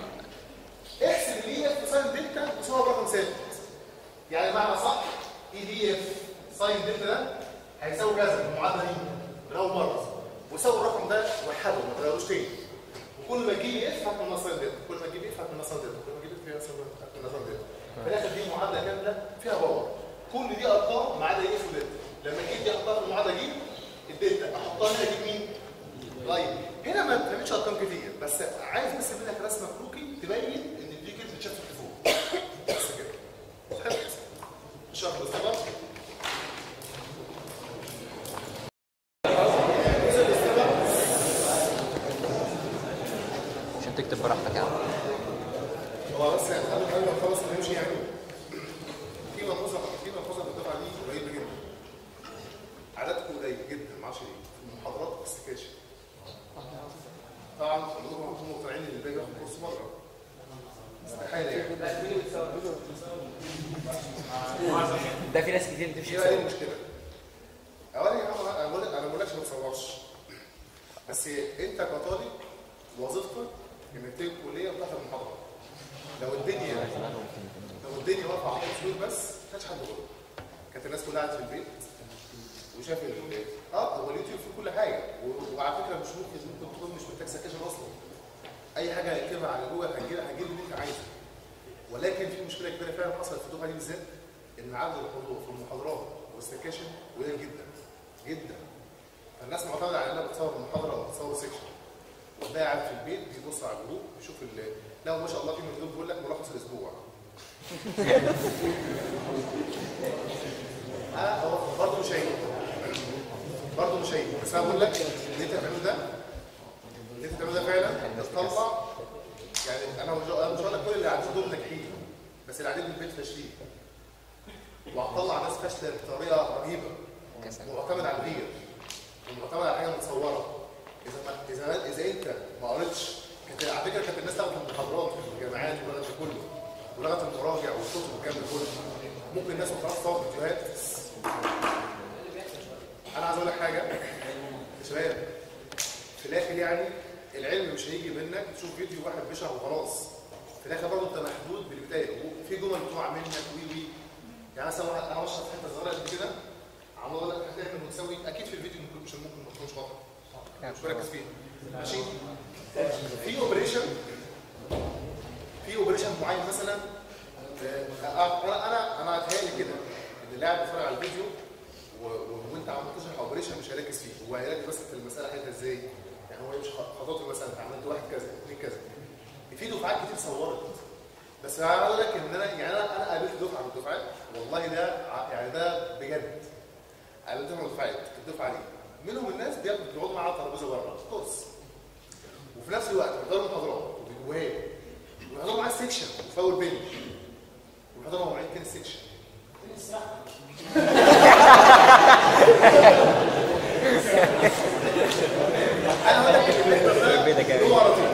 احسب الاي اف ساين دلتا بصوره رقم ثابت يعني معنى صح اي دي اف ساين دلتا ده هيساوي كذا في المعادله دي من اول مره وساوي الرقم ده وحده ما تغيروش تاني وكل ما تجيب اف هات من نصر دلتا كل ما تجيب اف هات من نصر دلتا كل ما تجيب اف هات من نصر دلتا في الاخر دي معادله كامله فيها باور كل دي ارقام ما عدا اف ودلتا لما اجيب دي احطها في المعادله دي الدلتا احطها هنا اجيب مين؟ طيب هنا ما بتعملش ارقام كتير بس عايز بس منك رسمه كروكي تبين ان دي كده بتشفت لفوق بس كده حلو شرط بس طبعا تكتب براحتك يا عم هو بس يعني قبل قبل ما نخلص نمشي يعني في ملحوظه في ملحوظه بالدفعه دي قريبه جدا عددكم قليل جدا ما اعرفش ليه في المحاضرات والسكاشن طبعا كلكم هتكونوا مقتنعين ان الباقي بياخد كورس بره استحاله يعني ده في ناس كتير بتمشي ايه بقى ايه المشكله؟ اولا يا عم انا بقول لك انا ما بقولكش ما تصورش بس انت كطالب وظيفتك انك تيجي الكليه وتحضر المحاضره لو الدنيا لو الدنيا واقفه على التصوير بس ما كانش حد غلط كانت الناس كلها قاعده في البيت وشاف ال اه هو اليوتيوب فيه كل حاجه و- وعلى فكره مش ممكن ممكن تكون مش محتاج سكاشن اصلا اي حاجه هتكتبها على جوجل هتجيب هتجيب اللي انت عايزه ولكن في مشكله كبيره فعلا حصلت في الدفعه دي بالذات ان عدد الحضور في المحاضرات والسكاشن قليل جدا جدا فالناس معتمده على انها بتصور محاضره او بتصور سيكشن وده قاعد في البيت بيبص على الجروب بيشوف ال لا ما شاء الله في مندوب بيقول لك ملخص الاسبوع اه هو برضه مش عيب برضه مش عيب بس انا بقول لك اللي انت بتعمله ده اللي انت بتعمله ده فعلا تطلع يعني انا مش انا مش هقول لك كل اللي قاعدين دول ناجحين بس اللي قاعدين في البيت فاشلين وهتطلع ناس فاشله بطريقه رهيبه معتمد على الغير ومعتمد على حاجه متصوره اذا ما اذا اذا انت ما قريتش كانت على فكره كانت الناس تاخد المحاضرات في الجامعات ولغه ده كله ولغه المراجع والكتب والكلام ده كله ممكن الناس ما تعرفش تصور فيديوهات انا عايز اقول لك حاجه يا شباب في الاخر يعني العلم مش هيجي منك تشوف فيديو واحد بيشرح وخلاص في الاخر برضه انت محدود بالبدايه وفي جمل بتقع منك وي وي يعني مثلا واحد انا بشرح حته صغيره قد كده عمال اقول لك هتعمل وتسوي اكيد في الفيديو ممكن مش ممكن ما تكونش واضح مش مركز فيه ماشي في اوبريشن في اوبريشن معين مثلا آه، انا انا انا اتهيألي كده ان اللاعب بيتفرج على الفيديو و- و- وانت عمال تشرح اوبريشن مش هيركز فيه هو هيركز بس في المساله حياتها ازاي يعني هو يمشي خطواته مثلا انت عملت واحد كذا اثنين كذا في دفعات كتير صورت بس انا عايز اقول لك ان انا يعني انا انا قابلت دفعه من الدفعات والله ده ع- يعني ده بجد قابلت دفعه من الدفعات الدفعه دي منهم الناس بياخدوا بيقعدوا معايا على الترابيزه بره كورس وفي نفس الوقت بيحضروا محاضرات وبيجوهات وبيحضروا معايا السكشن وفاول بينج وبيحضروا معايا كده السكشن انا هقول لك اللي بيتك يا بيحضر ده هو مرتين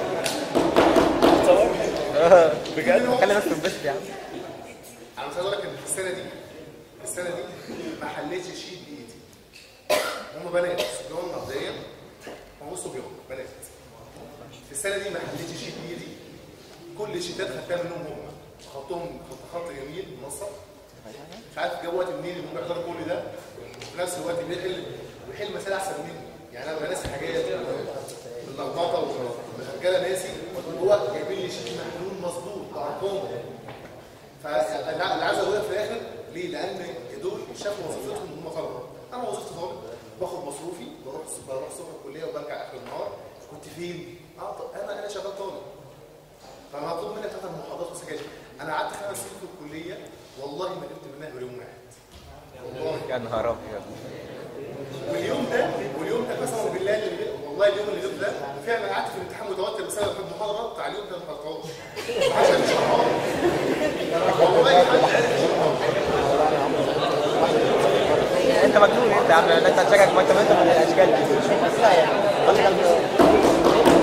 بجد خلي الناس تنبسط يا عم انا مش عايز اقول لك ان في السنه دي السنه دي ما حليتش شيء بايدي هم بنات صبيان مبدئيا هم صبيان بنات في السنه دي ما حليتش شيء بايدي كل الشيتات خدتها منهم هم خطهم خط خط جميل منسق مش عارف جاب وقت منين ان هم يحضروا كل ده وفي نفس الوقت بيحل ويحل مسائل احسن مني يعني انا ببقى ناسي حاجات اللخبطه والرجاله ناسي هو جايبين لي شيء محلول مظبوط بارقام فاللي عايز اقولها في الاخر ليه؟ لان دول شافوا وظيفتهم ان هم طلبه انا وظيفتي طالب باخد مصروفي بروح بروح الصبح الكليه وبرجع اخر النهار كنت فين؟ اه طب انا انا شغال طالب فمطلوب منك تحضر محاضرات وسكاشن انا قعدت خمس سنين في الكليه والله ما جبت منها غير يوم واحد والله يا نهار ابيض واليوم ده واليوم ده قسما بالله اللي والله اليوم اللي غبت ده فعلا قعدت في الامتحان متوتر بسبب المحاضره بتاع اليوم ده ما حضرتهاش عشان مش هحضر والله حد انت مجنون انت يا عم انت هتشجع ما انت ما انت من الاشكال دي بس لا يعني خلي جنبك.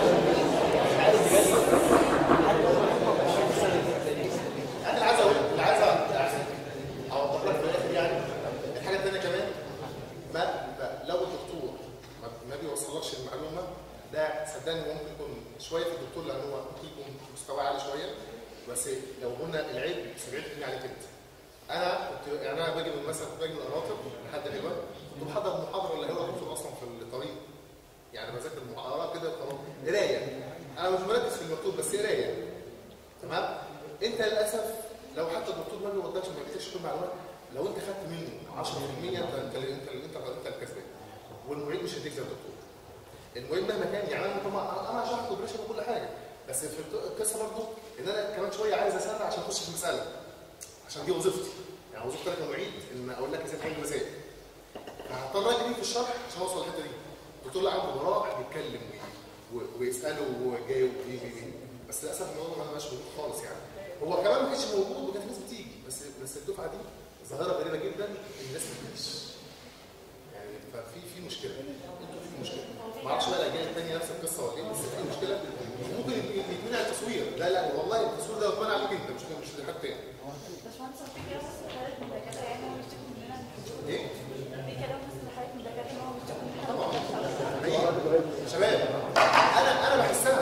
انا اللي عايز اقول اللي عايز اوضح لك في الاخر يعني الحاجه الثانيه كمان ما ما- لو الدكتور ما, ما بيوصلكش المعلومه ده صدقني ممكن يكون شويه في الدكتور لان هو ممكن يكون مستواه عالي شويه بس لو قلنا العيب 70% عليك انت انا كنت يعني انا باجي من مثلا كنت باجي من القناطر لحد الهواء كنت بحضر محاضره اللي هو الدكتور اصلا في الطريق يعني بذاكر المحاضرات كده خلاص قرايه انا مش مركز في المكتوب بس قرايه تمام انت للاسف لو حتى الدكتور ما بيوضحش ما بيديكش كل المعلومات لو انت خدت منه 10% انت انت اللي انت اللي انت انت الكسبان والمعيد مش هيديك زي الدكتور المهم مهما كان يعني انا طبعا انا شرحت اوبريشن وكل حاجه بس في الق- القصه برضه ان انا كمان شويه عايز اسرع عشان اخش في المساله عشان دي وظيفتي يعني وظيفتي انا كمعيد ان اقول لك ازاي تحل المسائل فهضطر اجري في الشرح عشان اوصل للحته دي الدكتور اللي عنده براء بيتكلم و- ويسالوا وهو جاي وبي بي بي بس للاسف الموضوع ما بقاش موجود خالص يعني هو كمان ما كانش موجود وكانت الناس بتيجي بس بس الدفعه دي ظاهره غريبه جدا الناس ما بتجيش يعني ففي في مشكله انتوا في مشكله ما اعرفش بقى الاجيال الثانيه نفس القصه ولا ايه بس في مشكله ممكن يتمنع التصوير لا لا والله التصوير ده يتمنع عليك انت مش مش لحد تاني باشمهندس هو في كده بس حالة من الدكاترة يعني هو بيشتكوا مننا ايه في كده بس حالة من الدكاترة ان هو بيشتكوا مننا طبعا أيوة. شباب انا انا بحسها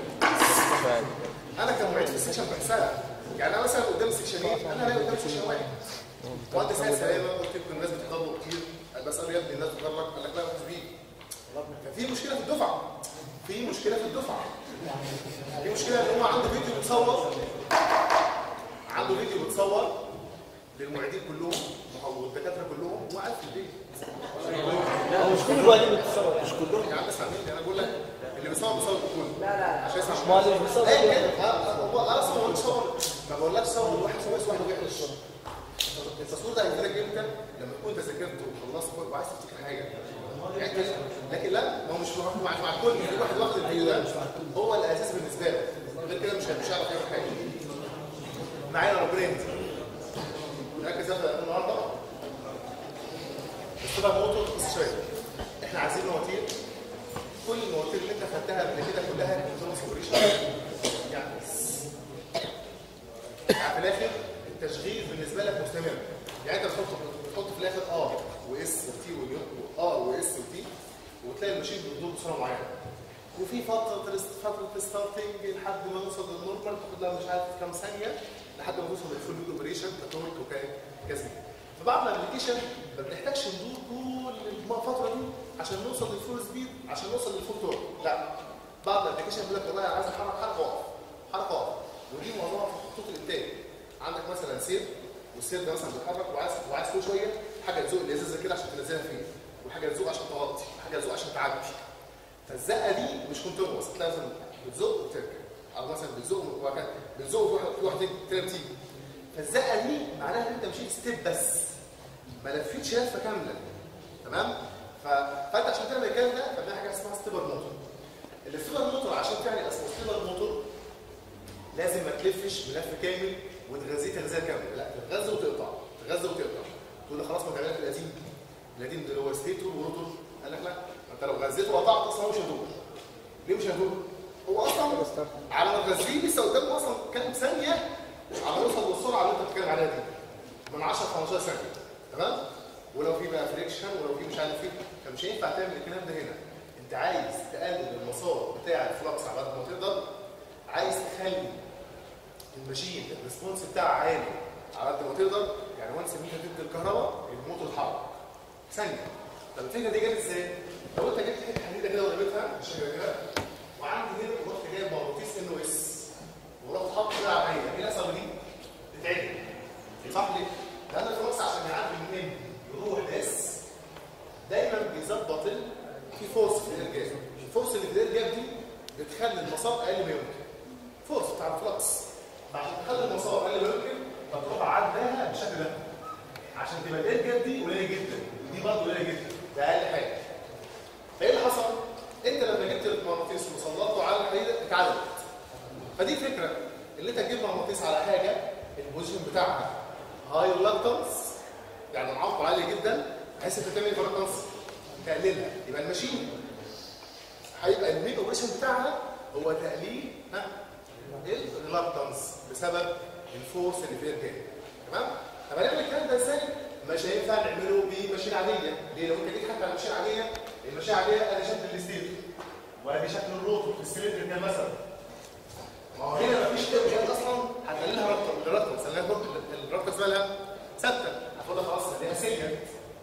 انا كمعيد في السكشن بحسها يعني انا مثلا قدام سكشنين انا الاقي قدام سكشن واحد وانت ساعه سلامه قلت لكم الناس بتحضر كتير بساله يا ابني الناس بتتفرج قال لك لا مش بيجي ففي مشكله في الدفعه في مشكله في الدفعه في مشكله ان هو عنده فيديو بيتصور عنده فيديو بيتصور للمعيدين كلهم والدكاتره كلهم وقاعد في البيت لا مش كل الوالدين بتتصور يعني كلهم يا عم اسمع مني انا بقول لك اللي بيصور بيصور بالكل لا لا عشان يسمع ما اللي مش بيصور ايه كده هو انا اصلا ما بقولش صور ما بقولكش صور الواحد صور بس واحد وبيعمل الصور التصوير ده هيفيدك امتى لما تكون انت ذاكرت وخلصت وعايز تفتكر حاجه يعني كده. لكن لا ما هو مش مع مع الكل في واحد واخد الفيديو ده هو الاساس بالنسبه له غير كده مش مش هيعرف يعمل حاجه معانا ربنا يهدي ركز يا النهارده السوبر موتور بص شويه احنا عايزين مواتير كل المواتير اللي انت خدتها قبل كده كلها كانت نظام سوبريشن يعني يعني في الاخر التشغيل بالنسبه لك مستمر يعني انت بتحط بتحط في الاخر ار واس وتي وار واس وتي وتلاقي الماشين بتدور بسرعه معينه وفي فتره ريست- فتره ستارتنج لحد ما نوصل للنورمال تاخد لها مش عارف كام ثانيه لحد ما توصل للفول لود اوبريشن كتورك وكذا في بعض الابلكيشن ما بنحتاجش ندور كل الفتره دي عشان نوصل للفول سبيد عشان نوصل للفول تورك لا بعض الابلكيشن بيقول لك والله انا عايز احرك حركه واقف حركه واقف ودي معظمها في خطوط الانتاج عندك مثلا سير والسير ده مثلا بيتحرك وعايز وعايز كل شويه حاجه تزق الازازه كده عشان تنزلها فيه وحاجه تزق عشان تغطي وحاجه تزق عشان تعدي فالزقه دي مش كونتينوس تلاقي مثلا بتزق وتركب او مثلا بتزق وهكذا بتزق وفي واحد في واحد تاني بتيجي فالزقه دي معناها ان انت مشيت ستيب بس ما لفيتش لفه كامله تمام ف... فانت عشان تعمل الكلام ده فده حاجه اسمها ستيبر موتور الستيبر موتور عشان تعمل اسمه ستيبر موتور لازم ما تلفش ملف كامل وتغذيه تغذيه كامله لا تغذي وتقطع تغذي وتقطع تقول لي خلاص ما تعملها في القديم القديم ده اللي هو ستيتور وروتور قال لك لا ما انت لو غذيته وقطعت اصلا هو مش هيدور ليه مش هيدور؟ هو اصلا على ما تغذيه لسه قدامه اصلا كام ثانيه على ما يوصل للسرعه اللي انت بتتكلم عليها دي من 10 15 ثانيه تمام؟ ولو في بقى فريكشن ولو في مش عارف ايه فمش هينفع تعمل الكلام ده هنا انت عايز تقلل المسار بتاع الفلكس على قد ما تقدر عايز تخلي الماشين الريسبونس بتاعها عالي على قد ما تقدر يعني وانس ان انت تدي الكهرباء الموتور يتحرك ثانيه طب الفكره دي جت ازاي؟ لو انت جبت حته حديده كده ورميتها مش كده وعندي هنا ورحت جايب مغناطيس ان او اس ورحت حاطط كده على العين ايه الاثر دي؟ تتعدل صح ليه؟ لان الفلكس عشان يعدي من ان يروح بس دايما بيظبط ال- في فورس في الارجاز الفورس اللي في الارجاز دي بتخلي المسار اقل ما يمكن فورس بتاع الفلكس عشان تخلي المسار اقل ما يمكن فتروح عداها بالشكل ده عشان تبقى الارجاز دي قليله جدا ودي برضه قليله جدا ده اقل حاجه فايه اللي حصل؟ انت لما جبت المغناطيس وسلطته على الحديده اتعدلت فدي فكره اللي انت تجيب مغناطيس على حاجه البوزيشن بتاعها هاي ريلاكتنس يعني معاق عالي جدا بحيث انت تعمل ريلاكتنس تقللها يبقى الماشين هيبقى المين اوبريشن بتاعها هو تقليل ها الريلاكتنس بسبب الفورس اللي فيها الجاي تمام طب هنعمل الكلام ده ازاي مش هينفع نعمله بماشين عاديه ليه لو انت جيت حتى على ماشين عاديه الماشين العاديه ادي شكل الستيل وادي شكل الروتور في السلندر مثلا ما هو هنا مفيش تربيات اصلا هتخليها رابطه الرابطه سميها برضه الرابطه اسمها لها ثابته هتاخدها خلاص هتخليها سيليانت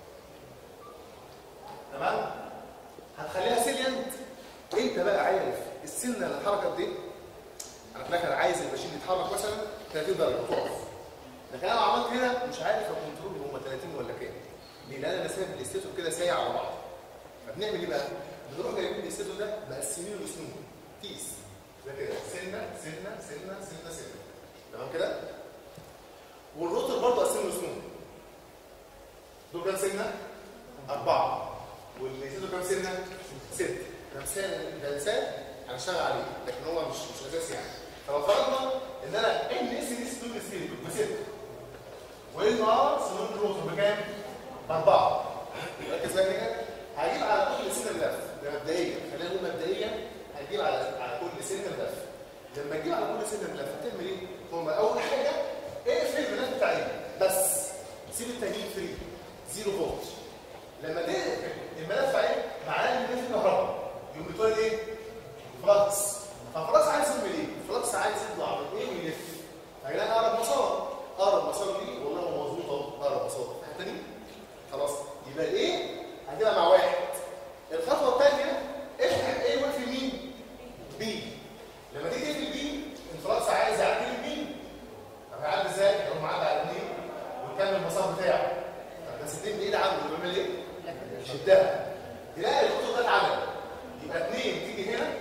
تمام هتخليها سيليانت انت بقى عارف السنه اللي اتحركت دي انا في الاخر عايز الماشين يتحرك مثلا 30 درجه تقف لكن انا لو عملت هنا مش عارف اكونترول هم 30 ولا كام ليه؟ لان انا سايب الاستيتور كده سايع على بعض فبنعمل ايه بقى؟ بنروح جايبين الاستيتور ده مقسمينه لسنون كيس ده كده سنه سنه سنه سنه سنه تمام كده؟ والروتر برضه قسمه لسنون دول كام سنه؟ أربعة والاستيتور كام سنه؟ ست لمسان لمسان هنشتغل عليه لكن هو مش مش اساسي يعني فلو فرضنا ان انا ان اس دي ستون سكيلتون بسته وان ار سنون روتر بكام؟ باربعه ركز بقى كده هجيب على كل سن ملف ده مبدئيا خلينا نقول مبدئيا هجيب على على كل سن ملف لما تجيب على كل سن ملف هتعمل ايه؟ هم اول حاجه اقفل الملف بتاعي بس سيب التانيين فري زيرو فولت لما تقفل الملف عليه معناه ان في كهرباء يقوم بتقول ايه؟ فلكس ففلكس عايز يعمل ايه؟ فلكس عايز يطلع من ايه ويلف فهنا اقرب مسار اقرب مسار دي والله هو مظبوط اهو اقرب مسار في الحته دي خلاص يبقى الايه هتبقى مع واحد الخطوه الثانيه افتح ايه واقفل مين؟ بي لما تيجي تقفل بي الفلكس عايز يعدي مين؟ طب هيعدي ازاي؟ هيقوم معدي على الاثنين ويكمل المسار بتاعه طب بس الاثنين بعيد عنه بيعمل ايه؟ يشدها تلاقي الخطوط ده اتعمل يبقى اثنين تيجي هنا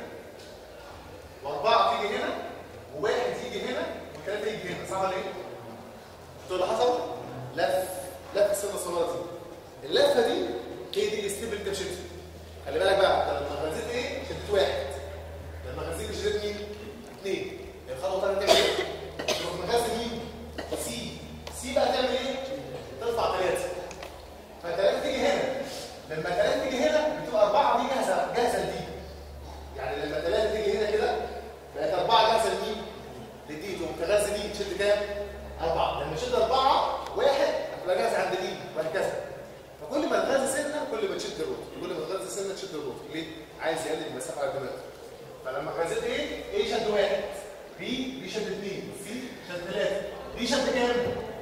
واربعه تيجي هنا وواحد يجي هنا وثلاثه يجي هنا صح ولا ايه؟ شفتوا اللي حصل؟ لف لف السنه الصغيره دي اللفه دي هي دي الستيب اللي انت شدته خلي بالك بقى انت لما غزيت ايه؟ شدت واحد لما غزيت شدت مين؟ اثنين الخطوه الثانيه تعمل ايه؟ تروح مغزي مين؟ سي سي بقى تعمل ايه؟ ترفع ثلاثه فثلاثه تيجي هنا لما ثلاثه تيجي هنا بتبقى اربعه دي جاهزه جاهزه لدي يعني لما ثلاثه تيجي هنا كده بقت اربعه جاهزه لمين؟ لدي تقوم تغذي دي تشد كام؟ اربعه لما تشد اربعه واحد هتبقى جاهزه عند دي وهكذا فكل ما تغذي سنه كل ما تشد الروت كل ما تغذي سنه تشد الروت ليه؟ عايز يقلل المسافه على الدماغ فلما غذيت ايه؟ ايه شد واحد بي بي شد اثنين سي شد ثلاثه دي شد كام؟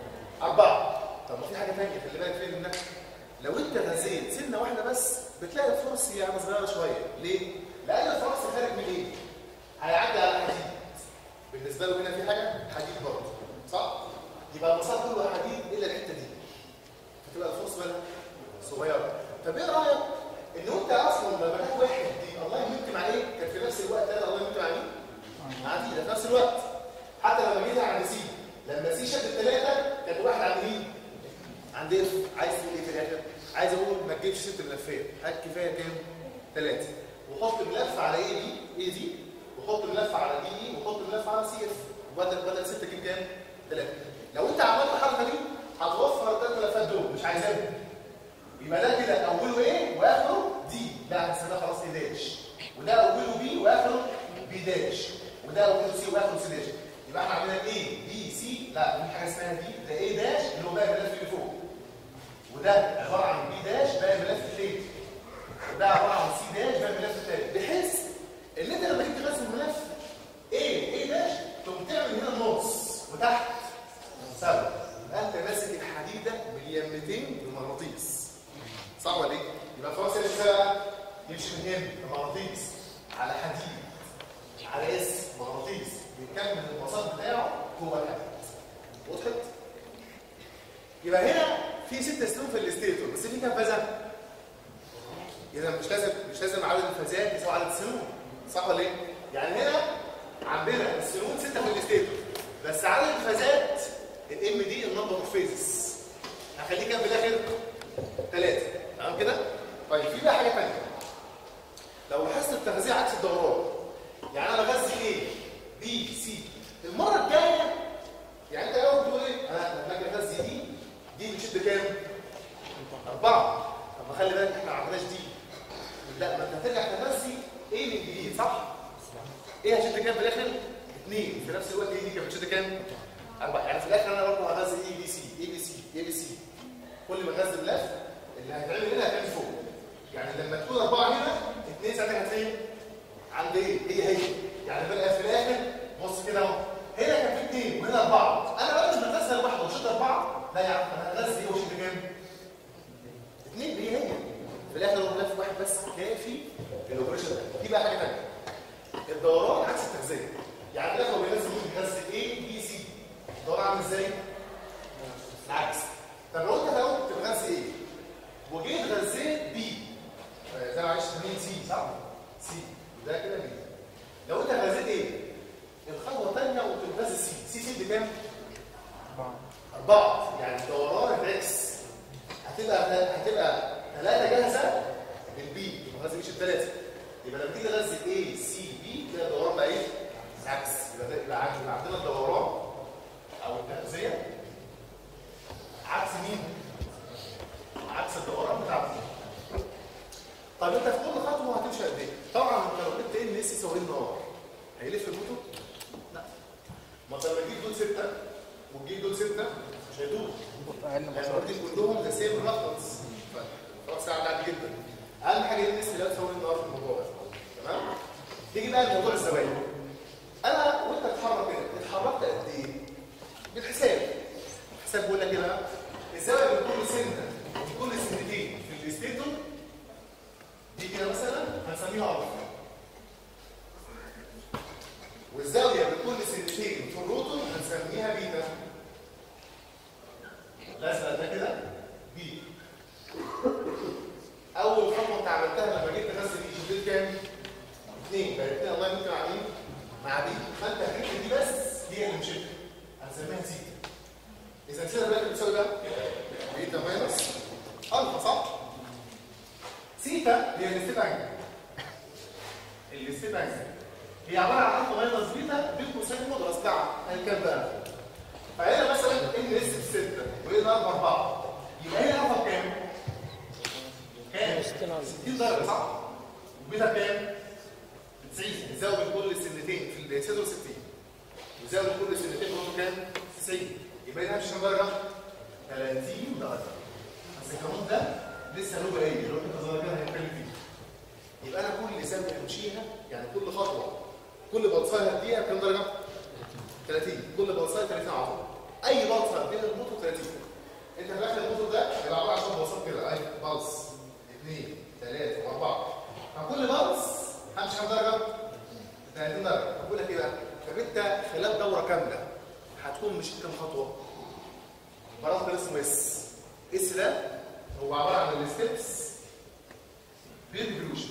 اربعه طب ما في حاجه ثانيه خلي بالك فين منها لو انت غزيت سنه واحده بس بتلاقي الفرص يعني صغيره شويه ليه؟ لان الفرص خارج من ايه؟ هيعدي على حديد بالنسبه له هنا في حاجه حديد برضه صح؟ يبقى المسار كله حديد الا الحته دي فتبقى الفرص مالها صغيره طب ايه رايك ان انت اصلا لما كان واحد دي الله يمت مع ايه؟ كان في نفس الوقت ده الله يمت مع مين؟ مع دي ده في نفس الوقت حتى لما جيت عند سي لما سي شد الثلاثه كانت واحد عند مين؟ عند اف عايز تقول ايه في الاخر؟ عايز اقول ما تجيبش ست ملفات هات كفايه كام؟ ثلاثه وحط ملف على ايه دي؟ ايه دي؟ وحط ملف على دي اي وحط ملف على سي اف بدل بدل سته تجيب كام؟ ثلاثه لو انت عملت الحركه دي هتوفر الثلاث ملفات دول مش عايزهم يبقى ده كده اوله ايه واخره دي لا بس ده خلاص ايه داش وده اوله بي واخره بي داش وده اوله سي واخره سي داش يبقى احنا عندنا ايه بي سي لا في حاجه اسمها دي ده ايه داش اللي هو باقي الملف اللي فوق وده عباره عن بي داش باقي الملف الثاني وده عباره عن سي داش باقي الملف الثاني بحيث ان انت لما تيجي تغسل الملف ايه ايه داش تقوم تعمل هنا نص وتحت سبب يبقى انت ماسك الحديد ده باليمتين بمغناطيس صح ولا ايه؟ يبقى خلاص يا باشا يمشي من هنا بمغناطيس على حديد على اس مغناطيس بيكمل المسار بتاعه جوه الحديد وضحت؟ يبقى هنا في ست سنون في الاستيتور بس في كام فازه؟ اذا مش لازم مش لازم عدد الفازات يساوي عدد السنون صح ولا ايه؟ يعني هنا عندنا السنون سته في الاستيتور بس عدد الفازات الام دي النمبر اوف فيزز هخليه كام في الاخر؟ ثلاثه تمام كده؟ طيب في بقى حاجه ثانيه لو لاحظت التغذيه عكس الدوران يعني انا بغذي ايه؟ بي سي المره الجايه يعني انت الاول بتقول ايه؟ انا لما اجي اغذي دي دي بتشد كام؟ اربعه طب ما خلي بالك احنا ما عملناش دي لا ما انت هترجع تغذي ايه من جديد صح؟ ايه هتشد كام في الاخر؟ اثنين في نفس الوقت ايه دي كانت بتشد كام؟ اربعه يعني في الاخر انا برضه هغذي اي بي سي اي بي سي اي بي سي كل ما اغذي ملف اللي هيتعمل هنا هيتعمل فوق يعني لما تكون اربعه هنا اثنين ساعتها هتلاقي عند ايه؟ هي هي يعني بقى في الاخر بص كده اهو هنا كان في اثنين وهنا اربعه انا بقى مش بغذي واحده وشد اربعه لا يا عم انا هغذي ايه وشد كام؟ اثنين هي هي في الاخر هو ملف واحد بس كافي في الاوبريشن ده دي بقى حاجه ثانيه الدوران عكس التغذيه يعني في الاخر هو بينزل مين بيغذي ايه بي سي الدوران عامل ازاي؟ العكس طب لو انت لو بتغذي ايه؟ وجيت غذيت بي آه، ده معلش 80 سي صح؟ سي وده كده بي لو انت غذيت ايه؟ الخطوه الثانيه وتغذي سي سي سي بكام؟ أربعة يعني دوران الإكس هتبقى هتبقى ثلاثة جاهزة بالبي يبقى غازي مش الثلاثة يبقى لما تيجي تغذي اي سي بي كده الدوران بقى ايه؟ عكس يبقى ده يبقى عكس يبقى عندنا الدوران او التغذيه عكس مين؟ عكس الدوران بتاع طيب انت في كل خطوه هتمشي قد ايه؟ طبعا انت لو جبت ان اس يساوي النهار هيلف الموتور؟ لا ما انت لما تجيب دول سته وتجيب دول سته مش هيدور اقل يعني مسار دي كلهم ذا سيم ريلكتنس خلاص ساعه عادي جدا اهم حاجه ان اس لا تساوي النهار في الموضوع ده تمام؟ تيجي بقى لموضوع الزوايا انا وانت بتتحرك كده اتحركت قد ايه؟ بالحساب الحساب بيقول لك ايه بقى؟ الزاويه بين كل سنه وكل سنتين في الاستيتور دي كده مثلا هنسميها الفا والزاويه بين كل سنتين في الروتور هنسميها بيتا الازرق ده كده بي اول خطوه انت عملتها لما جيت تغسل ايدك شديت كام؟ اثنين بقت اثنين الله يمكن مع مين؟ مع بي فانت الحته دي بس هي اللي مشيت هنسميها سيتا اذا سيتا دلوقتي بتساوي ده بيتا ماينس الفا صح؟ سيتا هي الستيب انجل الستيب انجل هي عباره عن الفا ماينس بيتا بين قوسين مدرس بتاع كام بقى؟ فهنا مثلا ان اس بستة وهنا اربعة اربعة يبقى هنا الفا بكام؟ كام؟ 60 درجة صح؟ وبيتا بكام؟ 90 الزاوية بين كل سنتين في السيزون 60 والزاوية بين كل سنتين برضه كام؟ 90 يبقى هنا مش كام درجة؟ 30 درجة بس القانون ده لسه له بقية لو انت ظاهر كده هنتكلم فيه يبقى انا كل سنة همشيها يعني كل خطوة كل بلصايه هديها بكام درجة؟ 30 كل بلصايه 30 عضله اي بلصه بين الموتور 30 انت في الاخر الموتور ده هيبقى عباره عن شويه بلصات كده اي بلص اثنين ثلاثه واربعه فكل بلص همشي كام درجه؟ 30 درجه بقول لك ايه بقى؟ طب انت خلال دوره كامله هتكون مشيت كام خطوه؟ برضه اسمه اس اس ده هو عباره عن الستبس بالريفولوشن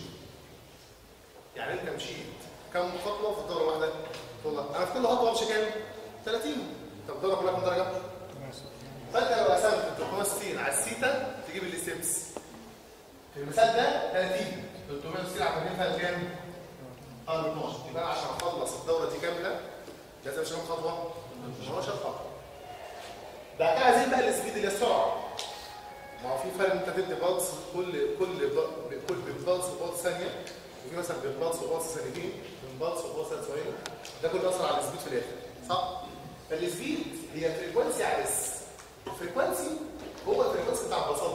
يعني انت مشيت كم خطوه في الدوره الواحده؟ والله انا في كل خطوه امشي كام؟ 30 طب الدوره كلها كام درجه؟ فانت لو قسمت 360 على السيتا تجيب الستبس في المثال ده 30 360 على 30 فيها كام؟ اه 12 يبقى أنا عشان اخلص الدوره دي كامله لازم امشي كام خطوه؟ 12 خطوه بعد كده عايزين بقى السبيد اللي هي السرعه ما هو في فرق انت تدي بالس كل كل كل بالبلس وبلس ثانيه وفي مثلا بالبلس وبلس ثانيتين بالبلس وبلس ثلاث ثواني ده كله اثر على السبيد في الاخر صح؟ فالسبيد هي فريكونسي على اس الفريكونسي هو الفريكونسي بتاع البساط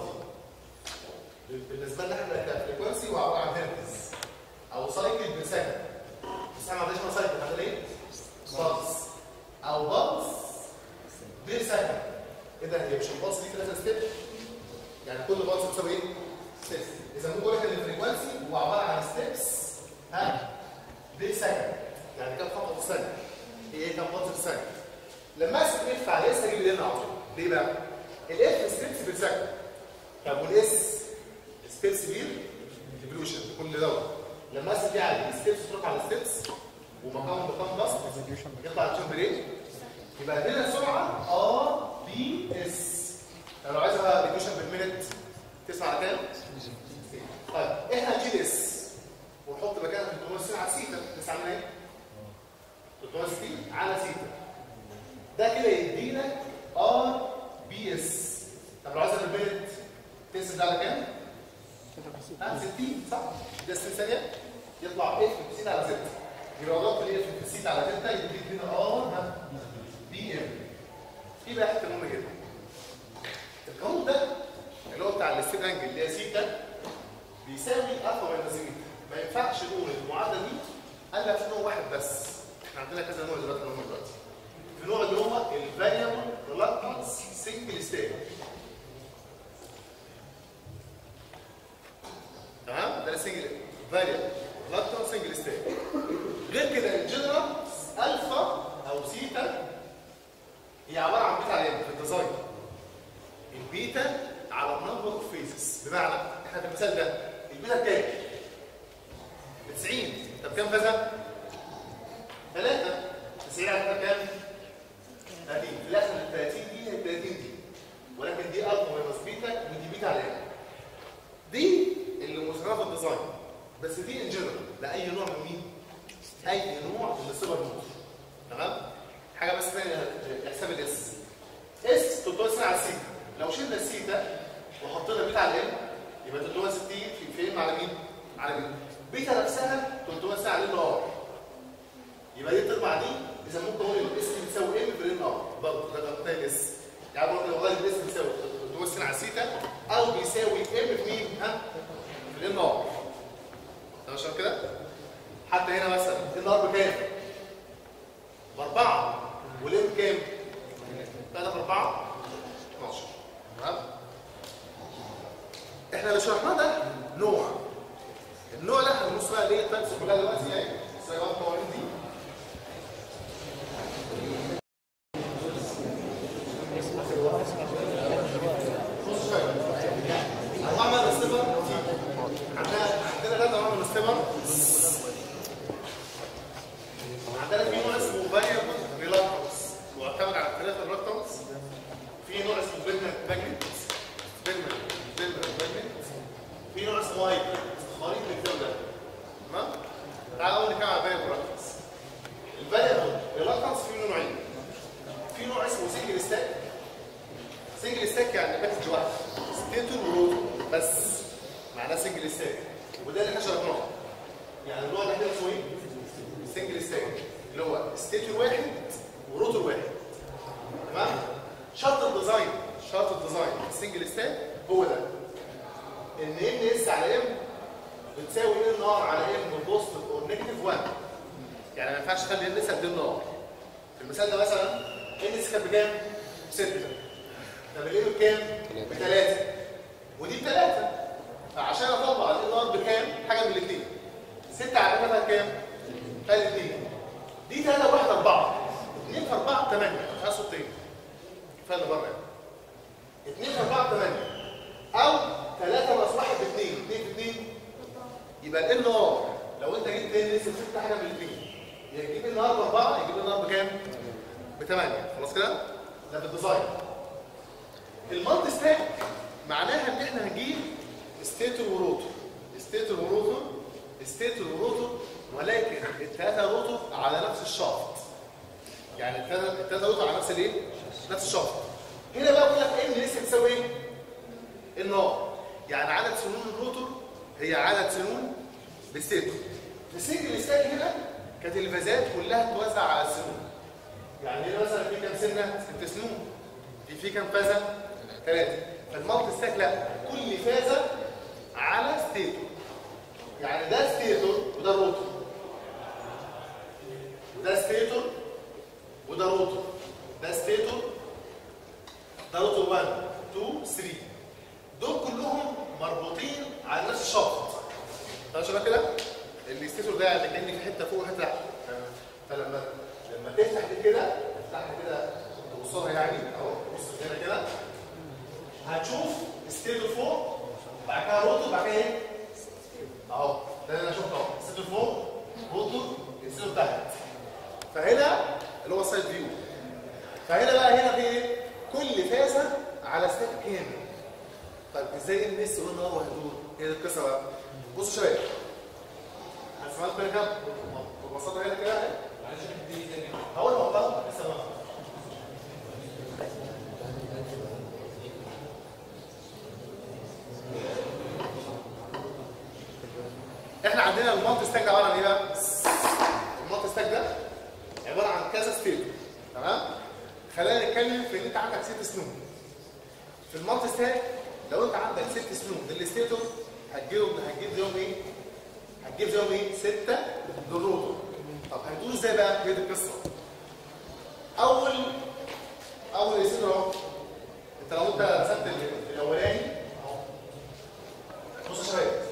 دي بالنسبه لنا احنا ده فريكونسي وعباره عن هرتز او سايكل بالسكند بس احنا ما عندناش هنا سايكل عندنا ايه؟ بلس او بلس بالسكند ايه ده هي مش البلس دي ثلاثه ستيب يعني كل بلس بتساوي ايه؟ ستيبس اذا ممكن اقول لك ان الفريكونسي هو عباره عن ستيبس ها بالسكند يعني كام خطوه في الثانيه هي ايه كام بلس في الثانيه لما اسم اف على اس اجيب الان على طول ليه بقى؟ الاف ستيبس بالسكند طب والاس ستيبس بير ايفولوشن كل دوت لما اسم دي على الستيبس تروح على الستيبس ومقام بقام بسط يطلع تشوف بريد يبقى هنا السرعه ار بي اس لو عايزها ريديوشن بالمينت تسعة على كام؟ طيب احنا هنشيل اس ونحط مكانها 360 على سيتا تسعة من ايه؟ 360 على سيتا ده كده يدينا ار بي اس طب لو عايزها بالمينت تقسم ده على كام؟ ها 60 صح؟ ده 60 ثانية يطلع اف 50 على 6 يبقى ضغط الاف 50 على 6 يدينا ار بي ام في بقى حته مهمه جدا القانون ده اللي هو بتاع الستيت انجل اللي هي سيتا بيساوي الفا ماينس زيتا ما ينفعش نقول المعادله دي الا في نوع واحد بس احنا عندنا كذا نوع دلوقتي نوع دلوقتي في نوع اللي هو الفاريبل ريلاكتنس سنجل ستيت تمام ده السنجل فاريبل ريلاكتنس سنجل ستيت غير كده الجنرال الفا او سيتا هي عباره عن بيتا على في الديزاين البيتا على النمبر اوف فيزز بمعنى احنا في المثال ده البيتا بكام؟ 90 طب كام فازه؟ 3 90 على كام؟ 30 في الاخر ال 30 دي هي 30 دي ولكن دي الفا ماينس بيتا ودي بيتا على دي اللي مسموها في الديزاين بس دي ان جنرال ده اي نوع من مين؟ اي نوع من السوبر موتور تمام؟ حاجه بس ثانيه حساب الاس اس 360 على السيتا لو شلنا السيتا وحطينا بيتا على الام يبقى 360 في فين على مين؟ على مين؟ بيتا نفسها 360 على ال ار يبقى دي تطلع دي اذا ممكن اقول الاس بتساوي ام في الان ار برضه ده ده الاس يعني برضه والله الاس بتساوي 360 على السيتا او بيساوي ام في مين؟ ها؟ في الان ار تمام عشان كده؟ حتى هنا مثلا الان ار بكام؟ باربعه والام كام؟ 3 في 4 12 تمام احنا اللي شرحناه ده نوع النوع ده هنبص بقى ليه التايبس كلها دلوقتي يعني ازاي بقى القوانين دي بص شويه انواع من الاستبر عندنا عندنا ثلاث انواع من الاستبر عندنا في نوع اسمه فاريبل ريلاكتنس معتمد على الثلاثه الريلاكتنس في نوع اسمه بيرمنت ماجنت بيرمنت بيرمنت ماجنت في نوع اسمه هايبر خليط من الكلام ده تمام تعالوا اول نتكلم على الفاريبل ريلاكتنس الفاريبل ريلاكتنس في منه نوعين في نوع اسمه سنجل ستاك سنجل ستاك يعني باكج واحد ستيتور وروتور بس معناه سنجل ستاك وده اللي احنا شرحناه يعني النوع ده كده اسمه ايه؟ سنجل ستاك اللي هو ستيتور واحد وروتور واحد تمام شرط الديزاين شرط الديزاين السنجل ستاك هو ده ان ان اس على ام بتساوي ان ار على ام بوزيتيف او نيجاتيف 1 يعني ما ينفعش اخلي ان اس قد ان ار في المثال ده مثلا ان اس كانت بكام؟ 6 طب الايه بكام؟ بثلاثه ودي بثلاثه فعشان اطلع الان ار بكام؟ حاجه من الاثنين 6 على مثلا كام؟ قال 2 دي 3 1 4 2 في 4 8 فيها صوتين كفايه اللي بره يعني 2 في 4 8 او 3 ناقص 1 ب 2 2 في 2 يبقى الان ار لو انت جبت ان لسه 6 حاجه من الاثنين يا تجيب الان ار ب 4 يجيب الان ار بكام؟ ب 8 خلاص كده؟ ده في الديزاين المالتي ستاك معناها ان احنا هنجيب ستيتور وروتور ستيتور وروتور ستيتور وروتور ولكن الثلاثه روتور على نفس الشافت يعني الثلاثه الثلاثه روتور على نفس الايه نفس الشافت هنا بقى بقول لك ان لسه تساوي ايه النار يعني عدد سنون الروتور هي عدد سنون الستيتور في السنجل ستاك هنا كانت الفازات كلها توزع على السنون يعني هنا مثلا في كام سنه ست سنون في في كام فازه ثلاثه فالمالتي ستاك لا كل فازه على ستيتور يعني ده ستيتور وده روتور وده ستيتور وده روتور ده ستيتور ده روتور 1 2 3 دول كلهم مربوطين على نفس الشفط طب شباب كده الستيتور ده يعني كاني في حته فوق وحته تحت فلما لما تفتح دي كده تفتح كده توصلها يعني اهو بص هنا كده هتشوف ستيتور فوق بعد كده روتور بعد كده ايه اهو ده اللي انا شفته اهو ستيتور فوق روتور ستيتور تحت فهنا اللي هو السايد فيو فهنا بقى هنا في ايه كل فازه على ستيب كامل طيب ازاي ان اس وان ار وهدور هي دي القصه بقى بصوا شباب هسمع لكم كده ببساطه هنا كده اهي هقول والله لسه ما احنا عندنا المالتي ستاك ده عباره عن ايه بقى؟ المالتي ستاك ده عباره عن كذا ستيت تمام؟ خلينا نتكلم في ان انت عندك ست سنون في المالتي ستاك لو انت عندك ست سنون للستيتور هتجيبهم هتجيب زيهم ايه؟ هتجيب زيهم ايه؟ سته للروتور طب هتقول ازاي بقى؟ هي دي القصه اول اول ستيتور اهو انت لو انت رسمت ال- الاولاني اهو بص يا شباب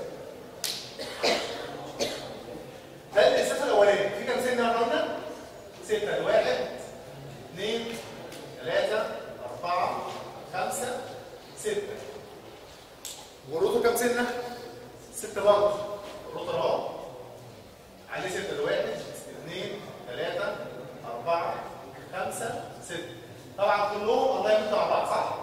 ده الستة الأولاني في كام سنة احنا قلنا؟ ستة واحد اثنين ثلاثة أربعة خمسة ستة والروتو كام سنة؟ ستة برضه الروتو أهو عليه ستة ده واحد اثنين ثلاثة أربعة خمسة ستة طبعا كلهم الله يمتع مع بعض صح؟